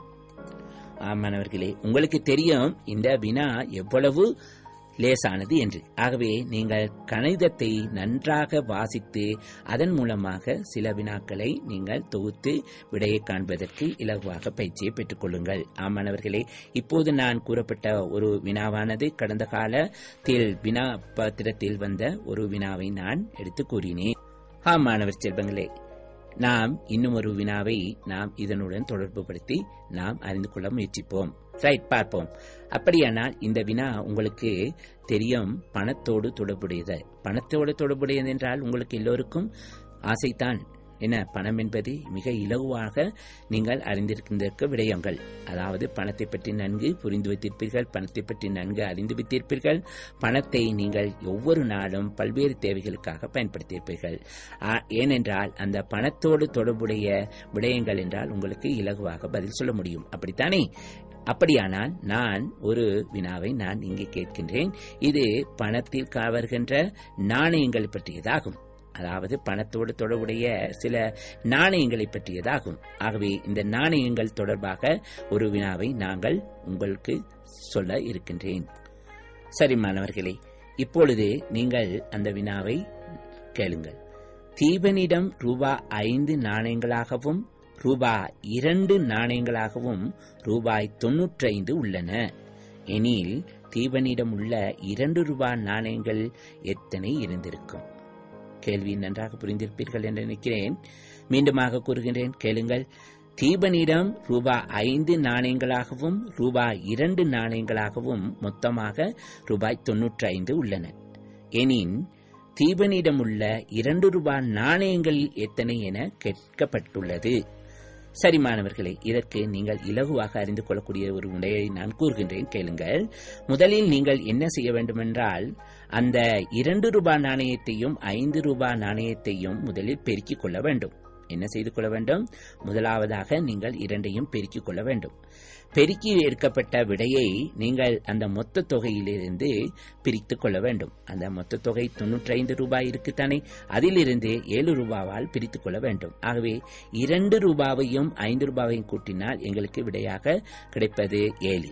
மாணவர்களே உங்களுக்கு தெரியும் இந்த வினா எவ்வளவு லேசானது என்று ஆகவே நீங்கள் கணிதத்தை நன்றாக வாசித்து அதன் மூலமாக சில வினாக்களை நீங்கள் தொகுத்து விடையை காண்பதற்கு இலகுவாக பயிற்சியை பெற்றுக்கொள்ளுங்கள் ஆமாணவர்களே இப்போது நான் கூறப்பட்ட ஒரு வினாவானது கடந்த காலத்தில் வினா பத்திரத்தில் வந்த ஒரு வினாவை நான் எடுத்து கூறினேன் ஆம் மாணவர் செல்வங்களே நாம் இன்னும் ஒரு வினாவை நாம் இதனுடன் தொடர்புபடுத்தி நாம் அறிந்து கொள்ள முயற்சிப்போம் ரைட் பார்ப்போம் அப்படியானால் இந்த வினா உங்களுக்கு தெரியும் பணத்தோடு தொடர்புடையது பணத்தோடு தொடர்புடையது என்றால் உங்களுக்கு எல்லோருக்கும் ஆசைத்தான் என்ன பணம் என்பது மிக இலகுவாக நீங்கள் அறிந்திருக்கின்ற விடயங்கள் அதாவது பணத்தை பற்றி நன்கு புரிந்து வைத்திருப்பீர்கள் பணத்தை பற்றி நன்கு அறிந்து வைத்திருப்பீர்கள் பணத்தை நீங்கள் ஒவ்வொரு நாளும் பல்வேறு தேவைகளுக்காக பயன்படுத்தியிருப்பீர்கள் ஆ, ஏனென்றால் அந்த பணத்தோடு தொடர்புடைய விடயங்கள் என்றால் உங்களுக்கு இலகுவாக பதில் சொல்ல முடியும் அப்படித்தானே அப்படியானால் நான் ஒரு வினாவை நான் இங்கே கேட்கின்றேன் இது பணத்தில் வருகின்ற நாணயங்கள் பற்றியதாகும் அதாவது பணத்தோடு தொடர்புடைய சில நாணயங்களை பற்றியதாகும் ஆகவே இந்த நாணயங்கள் தொடர்பாக ஒரு வினாவை நாங்கள் உங்களுக்கு சொல்ல இருக்கின்றேன் சரி மாணவர்களே இப்பொழுது நீங்கள் அந்த வினாவை கேளுங்கள் தீபனிடம் ரூபா ஐந்து நாணயங்களாகவும் ரூபா இரண்டு நாணயங்களாகவும் ரூபாய் தொன்னூற்றைந்து உள்ளன எனில் தீபனிடம் உள்ள இரண்டு ரூபாய் நாணயங்கள் எத்தனை இருந்திருக்கும் கேள்வி நன்றாக புரிந்திருப்பீர்கள் என்று நினைக்கிறேன் மீண்டுமாக கூறுகின்றேன் கேளுங்கள் தீபனிடம் ரூபாய் ஐந்து நாணயங்களாகவும் ரூபாய் இரண்டு நாணயங்களாகவும் மொத்தமாக ரூபாய் தொன்னூற்றி ஐந்து உள்ளன எனின் தீபனிடம் உள்ள இரண்டு ரூபாய் நாணயங்கள் எத்தனை என கேட்கப்பட்டுள்ளது சரி மாணவர்களே இதற்கு நீங்கள் இலகுவாக அறிந்து கொள்ளக்கூடிய ஒரு முறையை நான் கூறுகின்றேன் கேளுங்கள் முதலில் நீங்கள் என்ன செய்ய வேண்டுமென்றால் அந்த இரண்டு ரூபாய் நாணயத்தையும் ஐந்து ரூபாய் நாணயத்தையும் முதலில் பெருக்கிக் கொள்ள வேண்டும் என்ன செய்து கொள்ள வேண்டும் முதலாவதாக நீங்கள் இரண்டையும் பெருக்கிக் கொள்ள வேண்டும் பெருக்கி எடுக்கப்பட்ட விடையை நீங்கள் அந்த மொத்த தொகையிலிருந்து பிரித்துக் கொள்ள வேண்டும் அந்த மொத்த தொகை தொன்னூற்றி ஐந்து ரூபாய் இருக்குத்தானே அதிலிருந்து ஏழு ரூபாவால் பிரித்துக் கொள்ள வேண்டும் ஆகவே இரண்டு ரூபாவையும் ஐந்து ரூபாவையும் கூட்டினால் எங்களுக்கு விடையாக கிடைப்பது ஏழு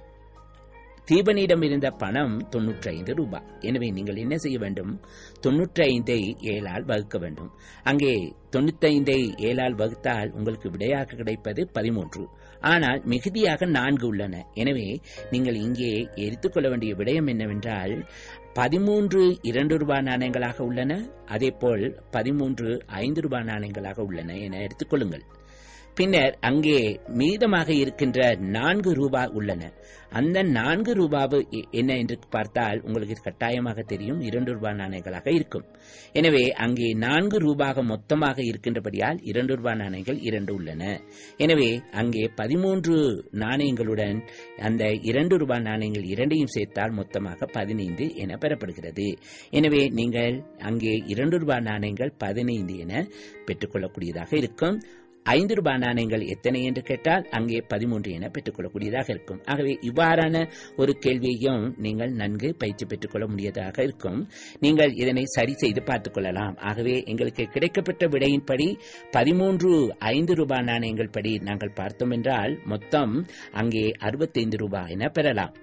தீபனிடம் இருந்த பணம் தொன்னூற்றி ஐந்து ரூபாய் எனவே நீங்கள் என்ன செய்ய வேண்டும் தொன்னூற்றி ஐந்தை ஏழால் வகுக்க வேண்டும் அங்கே தொண்ணூத்தைந்தை ஏழால் வகுத்தால் உங்களுக்கு விடையாக கிடைப்பது பதிமூன்று ஆனால் மிகுதியாக நான்கு உள்ளன எனவே நீங்கள் இங்கே எடுத்துக்கொள்ள வேண்டிய விடயம் என்னவென்றால் பதிமூன்று இரண்டு ரூபாய் நாணயங்களாக உள்ளன அதேபோல் பதிமூன்று ஐந்து ரூபாய் நாணயங்களாக உள்ளன என எடுத்துக்கொள்ளுங்கள் பின்னர் அங்கே மீதமாக இருக்கின்ற நான்கு ரூபாய் உள்ளன அந்த நான்கு ரூபாவு எ- என்ன என்று பார்த்தால் உங்களுக்கு கட்டாயமாக தெரியும் இரண்டு ரூபாய் நாணயங்களாக இருக்கும் எனவே அங்கே நான்கு ரூபாக மொத்தமாக இருக்கின்றபடியால் இரண்டு ரூபாய் நாணயங்கள் இரண்டு உள்ளன எனவே அங்கே பதிமூன்று நாணயங்களுடன் அந்த இரண்டு ரூபாய் நாணயங்கள் இரண்டையும் சேர்த்தால் மொத்தமாக பதினைந்து என பெறப்படுகிறது எனவே நீங்கள் அங்கே இரண்டு ரூபாய் நாணயங்கள் பதினைந்து என பெற்றுக்கொள்ளக்கூடியதாக இருக்கும் ஐந்து ரூபாய் நாணயங்கள் எத்தனை என்று கேட்டால் அங்கே பதிமூன்று என பெற்றுக்கொள்ளக்கூடியதாக இருக்கும் ஆகவே இவ்வாறான ஒரு கேள்வியையும் நீங்கள் நன்கு பயிற்சி பெற்றுக்கொள்ள முடியதாக இருக்கும் நீங்கள் இதனை சரி செய்து பார்த்துக் கொள்ளலாம் ஆகவே எங்களுக்கு கிடைக்கப்பட்ட விடையின்படி பதிமூன்று ஐந்து ரூபாய் நாணயங்கள் படி நாங்கள் பார்த்தோம் என்றால் மொத்தம் அங்கே அறுபத்தைந்து ரூபாய் என பெறலாம்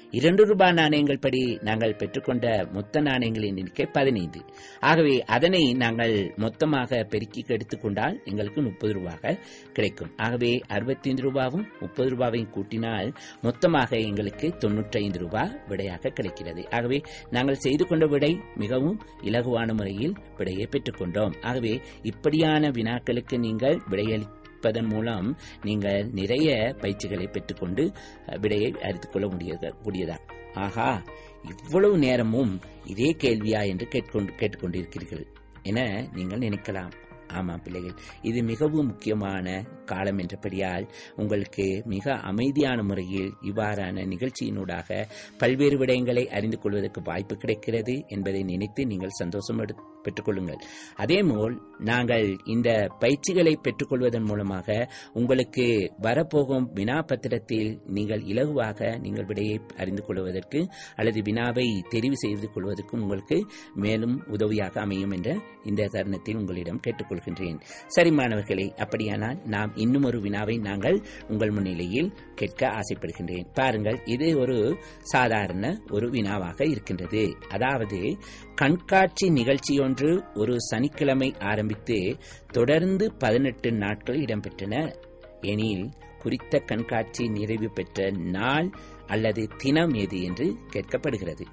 இரண்டு ரூபாய் நாணயங்கள் படி நாங்கள் பெற்றுக்கொண்ட மொத்த நாணயங்களின் எண்ணிக்கை பதினைந்து ஆகவே அதனை நாங்கள் மொத்தமாக பெருக்கி எடுத்துக்கொண்டால் எங்களுக்கு முப்பது ரூபாக கிடைக்கும் ஆகவே அறுபத்தைந்து ரூபாவும் முப்பது ரூபாவையும் கூட்டினால் மொத்தமாக எங்களுக்கு தொன்னூற்றைந்து ரூபாய் விடையாக கிடைக்கிறது ஆகவே நாங்கள் செய்து கொண்ட விடை மிகவும் இலகுவான முறையில் விடையை பெற்றுக்கொண்டோம் ஆகவே இப்படியான வினாக்களுக்கு நீங்கள் விடையளி இருப்பதன் மூலம் நீங்கள் நிறைய பயிற்சிகளை பெற்றுக்கொண்டு அஹ், விடையை அறிந்து கொள்ள முடியத- கூடியதா ஆஹா இவ்வளவு நேரமும் இதே கேள்வியா என்று கேட்கொண்டு கேட்டுக்கொண்டிருக்கிறீர்கள் என நீங்கள் நினைக்கலாம் ஆமாம் பிள்ளைகள் இது மிகவும் முக்கியமான காலம் என்றபடியால் உங்களுக்கு மிக அமைதியான முறையில் இவ்வாறான நிகழ்ச்சியினூடாக பல்வேறு விடயங்களை அறிந்து கொள்வதற்கு வாய்ப்பு கிடைக்கிறது என்பதை நினைத்து நீங்கள் சந்தோஷம் எடு- பெற்றுக்கொள்ளுங்கள் அதேபோல் நாங்கள் இந்த பயிற்சிகளை பெற்றுக்கொள்வதன் மூலமாக உங்களுக்கு வரப்போகும் வினா பத்திரத்தில் நீங்கள் இலகுவாக நீங்கள் விடையை அறிந்து கொள்வதற்கு அல்லது வினாவை தெரிவு செய்து கொள்வதற்கும் உங்களுக்கு மேலும் உதவியாக அமையும் என்ற இந்த தருணத்தில் உங்களிடம் கேட்டுக்கொள்கின்றேன் சரி மாணவர்களே அப்படியானால் நாம் இன்னும் ஒரு வினாவை நாங்கள் உங்கள் முன்னிலையில் கேட்க ஆசைப்படுகின்றேன் பாருங்கள் இது ஒரு சாதாரண ஒரு வினாவாக இருக்கின்றது அதாவது கண்காட்சி நிகழ்ச்சியொன்று ஒரு சனிக்கிழமை ஆரம்பித்து தொடர்ந்து பதினெட்டு நாட்கள் இடம்பெற்றன எனில் குறித்த கண்காட்சி நிறைவு பெற்ற நாள் அல்லது தினம் எது என்று கேட்கப்படுகிறது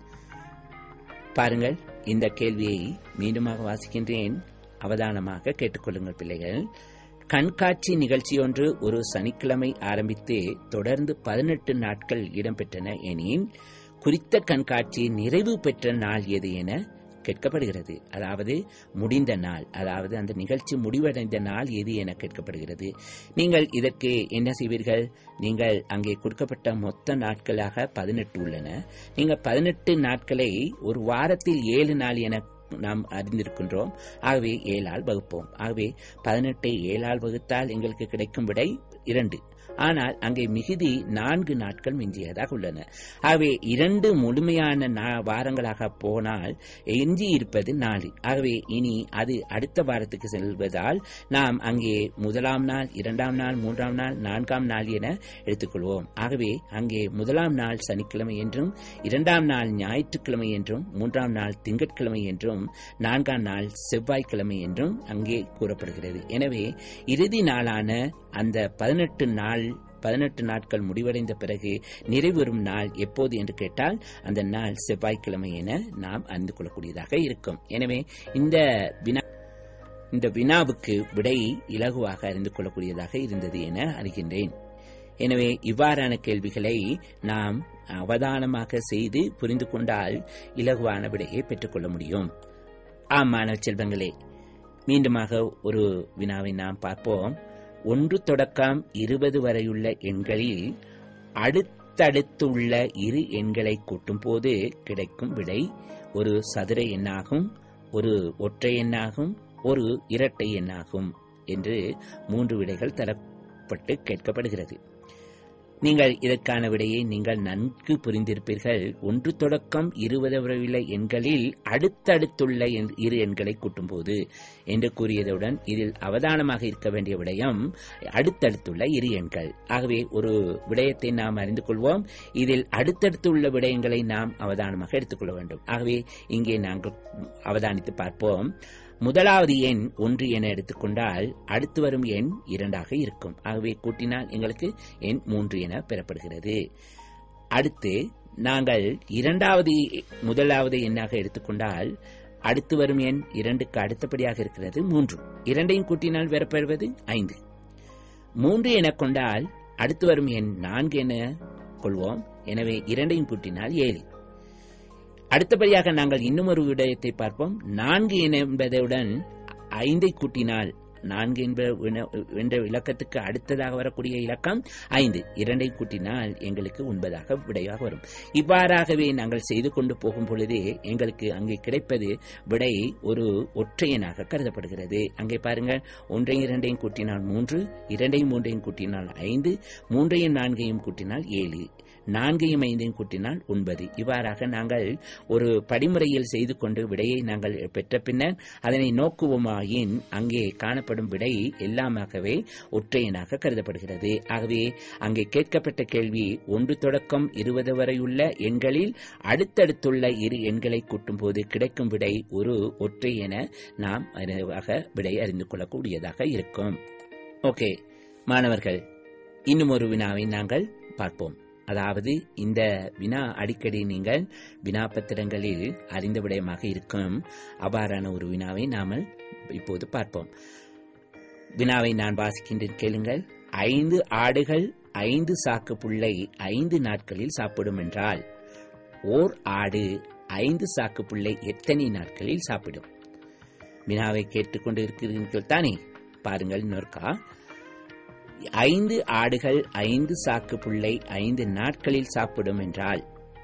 பாருங்கள் இந்த கேள்வியை மீண்டுமாக வாசிக்கின்றேன் அவதானமாக கேட்டுக்கொள்ளுங்கள் பிள்ளைகள் கண்காட்சி நிகழ்ச்சியொன்று ஒரு சனிக்கிழமை ஆரம்பித்து தொடர்ந்து பதினெட்டு நாட்கள் இடம்பெற்றன எனின் குறித்த கண்காட்சி நிறைவு பெற்ற நாள் எது என கேட்கப்படுகிறது அதாவது முடிந்த நாள் அதாவது அந்த நிகழ்ச்சி முடிவடைந்த நாள் எது என கேட்கப்படுகிறது நீங்கள் இதற்கு என்ன செய்வீர்கள் நீங்கள் அங்கே கொடுக்கப்பட்ட மொத்த நாட்களாக பதினெட்டு உள்ளன நீங்கள் பதினெட்டு நாட்களை ஒரு வாரத்தில் ஏழு நாள் என நாம் அறிந்திருக்கின்றோம் ஆகவே ஏழால் வகுப்போம் ஆகவே பதினெட்டை ஏழால் வகுத்தால் எங்களுக்கு கிடைக்கும் விடை இரண்டு ஆனால் அங்கே மிகுதி நான்கு நாட்கள் மிஞ்சியதாக உள்ளன ஆகவே இரண்டு முழுமையான நா- வாரங்களாக போனால் எஞ்சி இருப்பது நாலு ஆகவே இனி அது அடுத்த வாரத்துக்கு செல்வதால் நாம் அங்கே முதலாம் நாள் இரண்டாம் நாள் மூன்றாம் நாள் நான்காம் நாள் என எடுத்துக்கொள்வோம் ஆகவே அங்கே முதலாம் நாள் சனிக்கிழமை என்றும் இரண்டாம் நாள் ஞாயிற்றுக்கிழமை என்றும் மூன்றாம் நாள் திங்கட்கிழமை என்றும் நான்காம் நாள் செவ்வாய்க்கிழமை என்றும் அங்கே கூறப்படுகிறது எனவே இறுதி நாளான அந்த பதினெட்டு நாள் பதினெட்டு நாட்கள் முடிவடைந்த பிறகு நிறைவேறும் நாள் எப்போது என்று கேட்டால் அந்த நாள் செவ்வாய்க்கிழமை என நாம் அறிந்து கொள்ளக்கூடியதாக இருக்கும் எனவே இந்த வினா இந்த வினாவுக்கு விடை இலகுவாக அறிந்து கொள்ளக்கூடியதாக இருந்தது என அறிகின்றேன் எனவே இவ்வாறான கேள்விகளை நாம் அவதானமாக செய்து புரிந்து கொண்டால் இலகுவான விடையை பெற்றுக்கொள்ள முடியும் ஆம் மாணவ செல்வங்களே மீண்டுமாக ஒரு வினாவை நாம் பார்ப்போம் ஒன்று தொடக்கம் இருபது வரையுள்ள எண்களில் அடுத்தடுத்துள்ள இரு எண்களை கூட்டும்போது கிடைக்கும் விடை ஒரு சதுர எண்ணாகும் ஒரு ஒற்றை எண்ணாகும் ஒரு இரட்டை எண்ணாகும் என்று மூன்று விடைகள் தரப்பட்டு கேட்கப்படுகிறது நீங்கள் இதற்கான விடையை நீங்கள் நன்கு புரிந்திருப்பீர்கள் ஒன்று தொடக்கம் இருபது வரையுள்ள எண்களில் அடுத்தடுத்துள்ள எண்- இரு எண்களை கூட்டும்போது என்று கூறியதுடன் இதில் அவதானமாக இருக்க வேண்டிய விடயம் அடுத்தடுத்துள்ள இரு எண்கள் ஆகவே ஒரு விடயத்தை நாம் அறிந்து கொள்வோம் இதில் அடுத்தடுத்துள்ள விடயங்களை நாம் அவதானமாக எடுத்துக்கொள்ள வேண்டும் ஆகவே இங்கே நாங்கள் அவதானித்து பார்ப்போம் முதலாவது எண் ஒன்று என எடுத்துக்கொண்டால் அடுத்து வரும் எண் இரண்டாக இருக்கும் ஆகவே கூட்டினால் எங்களுக்கு எண் மூன்று என பெறப்படுகிறது அடுத்து நாங்கள் இரண்டாவது முதலாவது எண்ணாக எடுத்துக்கொண்டால் அடுத்து வரும் எண் இரண்டுக்கு அடுத்தபடியாக இருக்கிறது மூன்று இரண்டையும் கூட்டினால் பெறப்படுவது ஐந்து மூன்று என கொண்டால் அடுத்து வரும் எண் நான்கு என கொள்வோம் எனவே இரண்டையும் கூட்டினால் ஏழு அடுத்தபடியாக நாங்கள் இன்னும் ஒரு விடயத்தை பார்ப்போம் நான்கு என்பதுடன் ஐந்தை கூட்டினால் நான்கு என்ப வின- என்ற இலக்கத்துக்கு அடுத்ததாக வரக்கூடிய இலக்கம் ஐந்து இரண்டை கூட்டினால் எங்களுக்கு ஒன்பதாக விடையாக வரும் இவ்வாறாகவே நாங்கள் செய்து கொண்டு போகும் பொழுது எங்களுக்கு அங்கே கிடைப்பது விடை ஒரு ஒற்றையனாக கருதப்படுகிறது அங்கே பாருங்கள் ஒன்றையும் இரண்டையும் கூட்டினால் மூன்று இரண்டையும் மூன்றையும் கூட்டினால் ஐந்து மூன்றையும் நான்கையும் கூட்டினால் ஏழு நான்கையும் ஐந்தையும் கூட்டினால் ஒன்பது இவ்வாறாக நாங்கள் ஒரு படிமுறையில் செய்து கொண்டு விடையை நாங்கள் பெற்ற பின்னர் அதனை நோக்குவோமாயின் அங்கே காணப்படும் பெறப்படும் விடை எல்லாமாகவே ஒற்றையனாக கருதப்படுகிறது ஆகவே அங்கே கேட்கப்பட்ட கேள்வி ஒன்று தொடக்கம் இருபது வரையுள்ள எண்களில் அடுத்தடுத்துள்ள இரு எண்களை கூட்டும்போது கிடைக்கும் விடை ஒரு ஒற்றை என நாம் அறிவாக விடை அறிந்து கொள்ளக்கூடியதாக இருக்கும் ஓகே மாணவர்கள் இன்னும் ஒரு வினாவை நாங்கள் பார்ப்போம் அதாவது இந்த வினா அடிக்கடி நீங்கள் வினாபத்திரங்களில் அறிந்த விடயமாக இருக்கும் அவ்வாறான ஒரு வினாவை நாம இப்போது பார்ப்போம் வினாவை நான் வாசிக்கின்றேன் கேளுங்கள் ஐந்து ஆடுகள் ஐந்து சாக்கு புல்லை ஐந்து நாட்களில் சாப்பிடும் என்றால் ஓர் ஆடு ஐந்து சாக்கு புல்லை எத்தனை நாட்களில் சாப்பிடும் வினாவை கேட்டுக்கொண்டு இருக்கிறீர்கள் தானே பாருங்கள் நொர்க்கா ஐந்து ஆடுகள் ஐந்து சாக்கு புல்லை ஐந்து நாட்களில் சாப்பிடும் என்றால்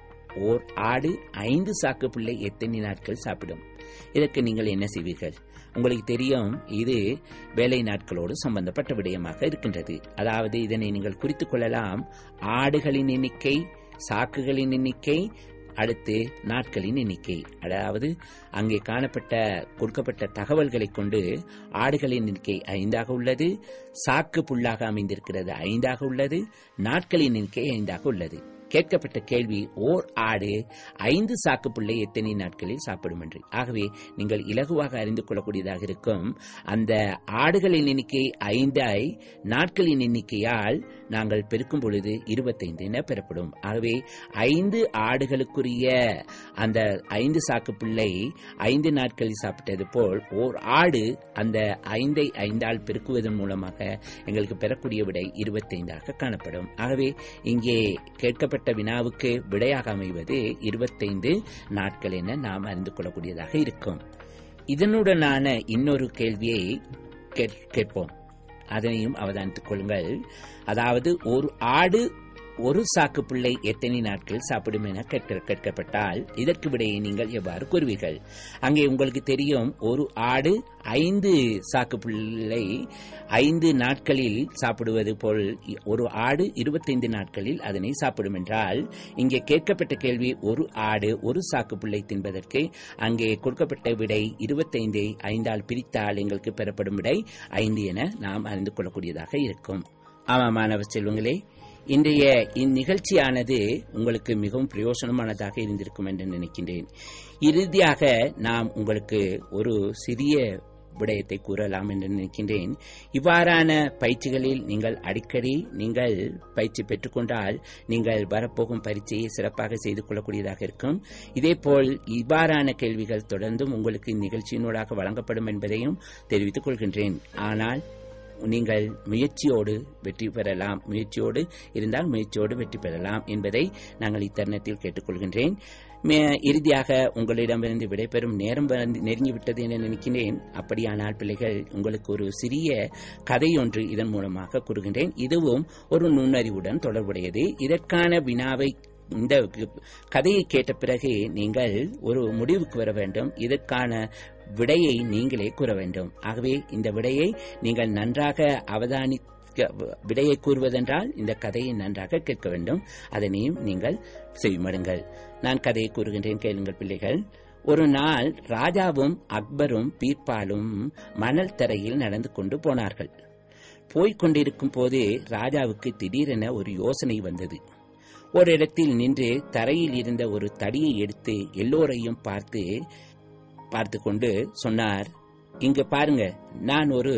ஓர் ஆடு ஐந்து சாக்கு புல்லை எத்தனை நாட்கள் சாப்பிடும் இதற்கு நீங்கள் என்ன செய்வீர்கள் உங்களுக்கு தெரியும் இது வேலை நாட்களோடு சம்பந்தப்பட்ட விடயமாக இருக்கின்றது அதாவது இதனை நீங்கள் குறித்துக் கொள்ளலாம் ஆடுகளின் எண்ணிக்கை சாக்குகளின் எண்ணிக்கை அடுத்து நாட்களின் எண்ணிக்கை அதாவது அங்கே காணப்பட்ட கொடுக்கப்பட்ட தகவல்களை கொண்டு ஆடுகளின் எண்ணிக்கை ஐந்தாக உள்ளது சாக்கு புல்லாக அமைந்திருக்கிறது ஐந்தாக உள்ளது நாட்களின் எண்ணிக்கை ஐந்தாக உள்ளது கேட்கப்பட்ட கேள்வி ஓர் ஆடு ஐந்து சாக்கு புல்லை எத்தனை நாட்களில் சாப்பிடும் என்று ஆகவே நீங்கள் இலகுவாக அறிந்து கொள்ளக்கூடியதாக இருக்கும் அந்த ஆடுகளின் எண்ணிக்கை ஐந்தாய் நாட்களின் எண்ணிக்கையால் நாங்கள் பெருக்கும் பொழுது இருபத்தைந்து என பெறப்படும் ஆகவே ஐந்து ஆடுகளுக்குரிய அந்த ஐந்து சாக்கு புல்லை ஐந்து நாட்களில் சாப்பிட்டது போல் ஓர் ஆடு அந்த ஐந்தை ஐந்தால் பெருக்குவதன் மூலமாக எங்களுக்கு பெறக்கூடிய விடை இருபத்தைந்தாக காணப்படும் ஆகவே இங்கே கேட்கப்பட்ட வினாவுக்கு விடையாக அமைவது இருபத்தைந்து நாட்கள் என நாம் அறிந்து கொள்ளக்கூடியதாக இருக்கும் இதனுடனான இன்னொரு கேள்வியை கேட்- கேட்போம் அதனையும் அவதானித்துக் கொள்ளுங்கள் அதாவது ஒரு ஆடு ஒரு சாக்கு பிள்ளை எத்தனை நாட்கள் சாப்பிடும் என கேட்க கேட்கப்பட்டால் இதற்கு விடையை நீங்கள் எவ்வாறு கூறுவீர்கள் அங்கே உங்களுக்கு தெரியும் ஒரு ஆடு ஐந்து சாக்கு பிள்ளை ஐந்து நாட்களில் சாப்பிடுவது போல் ஒரு ஆடு இருபத்தைந்து நாட்களில் அதனை சாப்பிடும் என்றால் இங்கே கேட்கப்பட்ட கேள்வி ஒரு ஆடு ஒரு சாக்கு பிள்ளை தின்பதற்கு அங்கே கொடுக்கப்பட்ட விடை இருபத்தைந்தை ஐந்தால் பிரித்தால் எங்களுக்கு பெறப்படும் விடை ஐந்து என நாம் அறிந்து கொள்ளக்கூடியதாக இருக்கும் ஆமாம் மாணவ செல்வங்களே இன்றைய இந்நிகழ்ச்சியானது உங்களுக்கு மிகவும் பிரயோசனமானதாக இருந்திருக்கும் என்று நினைக்கின்றேன் இறுதியாக நாம் உங்களுக்கு ஒரு சிறிய விடயத்தை கூறலாம் என்று நினைக்கின்றேன் இவ்வாறான பயிற்சிகளில் நீங்கள் அடிக்கடி நீங்கள் பயிற்சி பெற்றுக்கொண்டால் நீங்கள் வரப்போகும் பரீட்சையை சிறப்பாக செய்து கொள்ளக்கூடியதாக இருக்கும் இதேபோல் இவ்வாறான கேள்விகள் தொடர்ந்தும் உங்களுக்கு இந்நிகழ்ச்சியினூடாக வழங்கப்படும் என்பதையும் தெரிவித்துக் கொள்கின்றேன் ஆனால் நீங்கள் முயற்சியோடு வெற்றி பெறலாம் முயற்சியோடு இருந்தால் முயற்சியோடு வெற்றி பெறலாம் என்பதை நாங்கள் இத்தருணத்தில் கேட்டுக்கொள்கின்றேன் மே- இறுதியாக உங்களிடமிருந்து விடைபெறும் நேரம் வந்து- நெருங்கிவிட்டது என நினைக்கிறேன் அப்படியானால் பிள்ளைகள் உங்களுக்கு ஒரு சிறிய கதை ஒன்று இதன் மூலமாக கூறுகின்றேன் இதுவும் ஒரு நுண்ணறிவுடன் தொடர்புடையது இதற்கான வினாவை இந்த கதையை கேட்ட பிறகு நீங்கள் ஒரு முடிவுக்கு வர வேண்டும் இதற்கான விடையை நீங்களே கூற வேண்டும் ஆகவே இந்த விடையை நீங்கள் நன்றாக அவதானிக்க விடையை கூறுவதென்றால் இந்த கதையை நன்றாக கேட்க வேண்டும் அதனையும் நீங்கள் செவிமடுங்கள் நான் கதையை கூறுகின்றேன் கேளுங்கள் பிள்ளைகள் ஒரு நாள் ராஜாவும் அக்பரும் பீர்பாலும் மணல் தரையில் நடந்து கொண்டு போனார்கள் போய்க் கொண்டிருக்கும் போது ராஜாவுக்கு திடீரென ஒரு யோசனை வந்தது ஒரு இடத்தில் நின்று தரையில் இருந்த ஒரு தடியை எடுத்து எல்லோரையும் பார்த்து பார்த்து கொண்டு சொன்னார் இங்க பாருங்க நான் ஒரு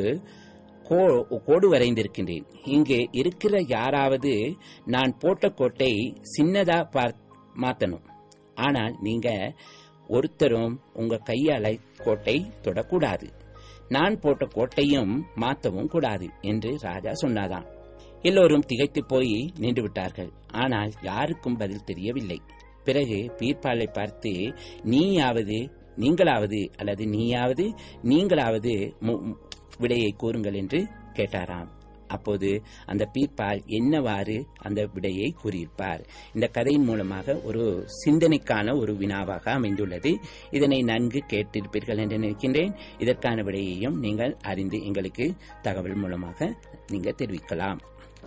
கோ- கோடு வரைந்திருக்கின்றேன் இங்கு இருக்கிற யாராவது நான் போட்ட கோட்டை சின்னதா பார் மாத்தணும் ஆனால் நீங்க ஒருத்தரும் உங்க கையால கோட்டை தொடக்கூடாது நான் போட்ட கோட்டையும் மாத்தவும் கூடாது என்று ராஜா சொன்னாதாம் எல்லோரும் திகைத்து போய் நின்று விட்டார்கள் ஆனால் யாருக்கும் பதில் தெரியவில்லை பிறகு பீர்பாலை பார்த்து நீயாவது நீங்களாவது அல்லது நீயாவது நீங்களாவது மு- மு- விடையை கூறுங்கள் என்று கேட்டாராம் அப்போது அந்த பீர்பால் என்னவாறு அந்த விடையை கூறியிருப்பார் இந்த கதையின் மூலமாக ஒரு சிந்தனைக்கான ஒரு வினாவாக அமைந்துள்ளது இதனை நன்கு கேட்டிருப்பீர்கள் என்று நினைக்கின்றேன் இதற்கான விடையையும் நீங்கள் அறிந்து எங்களுக்கு தகவல் மூலமாக நீங்கள் தெரிவிக்கலாம்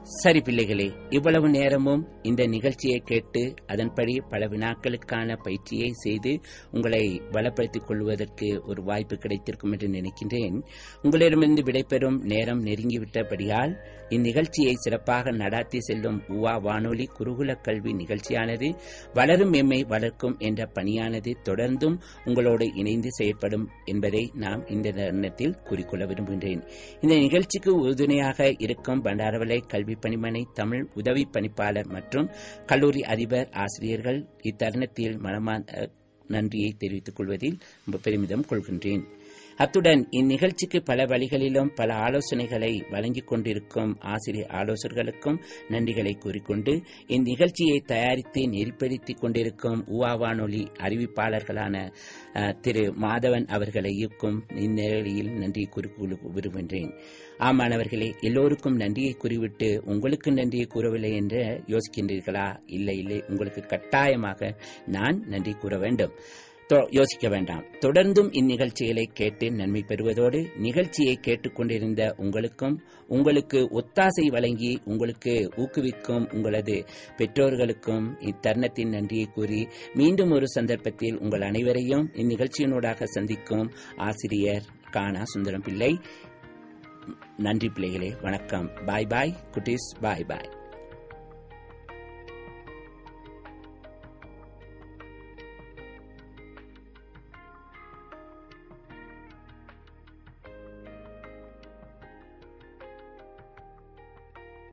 சரி பிள்ளைகளே இவ்வளவு நேரமும் இந்த நிகழ்ச்சியை கேட்டு அதன்படி பல வினாக்களுக்கான பயிற்சியை செய்து உங்களை பலப்படுத்திக் கொள்வதற்கு ஒரு வாய்ப்பு கிடைத்திருக்கும் என்று நினைக்கின்றேன் உங்களிடமிருந்து விடைபெறும் நேரம் நெருங்கிவிட்டபடியால் இந்நிகழ்ச்சியை சிறப்பாக நடாத்தி செல்லும் உவா வானொலி குருகுல கல்வி நிகழ்ச்சியானது வளரும் எம்மை வளர்க்கும் என்ற பணியானது தொடர்ந்தும் உங்களோடு இணைந்து செயற்படும் என்பதை நாம் இந்த தருணத்தில் கூறிக்கொள்ள விரும்புகின்றேன் இந்த நிகழ்ச்சிக்கு உறுதுணையாக இருக்கும் பண்டாரவளை கல்வி பணிமனை தமிழ் உதவி பணிப்பாளர் மற்றும் கல்லூரி அதிபர் ஆசிரியர்கள் இத்தருணத்தில் மனமார்ந்த நன்றியை தெரிவித்துக் கொள்வதில் ரொம்ப பெருமிதம் கொள்கின்றேன் அத்துடன் இந்நிகழ்ச்சிக்கு பல வழிகளிலும் பல ஆலோசனைகளை வழங்கிக் கொண்டிருக்கும் ஆசிரியர் ஆலோசகர்களுக்கும் நன்றிகளை கூறிக்கொண்டு இந்நிகழ்ச்சியை தயாரித்து நெறிப்படுத்திக் கொண்டிருக்கும் உவா வானொலி அறிவிப்பாளர்களான அஹ், திரு மாதவன் அவர்களையும் இந்நிலையில் நன்றி கூறிக்கொள்ள விரும்புகின்றேன் ஆமானவர்களே எல்லோருக்கும் நன்றியை கூறிவிட்டு உங்களுக்கு நன்றியை கூறவில்லை என்று யோசிக்கின்றீர்களா இல்லை இல்லை உங்களுக்கு கட்டாயமாக நான் நன்றி கூற வேண்டும் தொ- யோசிக்க வேண்டாம் தொடர்ந்தும் இந்நிகழ்ச்சிகளை கேட்டு நன்மை பெறுவதோடு நிகழ்ச்சியை கேட்டுக்கொண்டிருந்த உங்களுக்கும் உங்களுக்கு ஒத்தாசை வழங்கி உங்களுக்கு ஊக்குவிக்கும் உங்களது பெற்றோர்களுக்கும் இத்தருணத்தின் நன்றியை கூறி மீண்டும் ஒரு சந்தர்ப்பத்தில் உங்கள் அனைவரையும் இந்நிகழ்ச்சியினூடாக சந்திக்கும் ஆசிரியர் கானா சுந்தரம் பிள்ளை நன்றி பிள்ளைகளே வணக்கம் பாய் பாய் குட்டீஸ் பாய் பாய்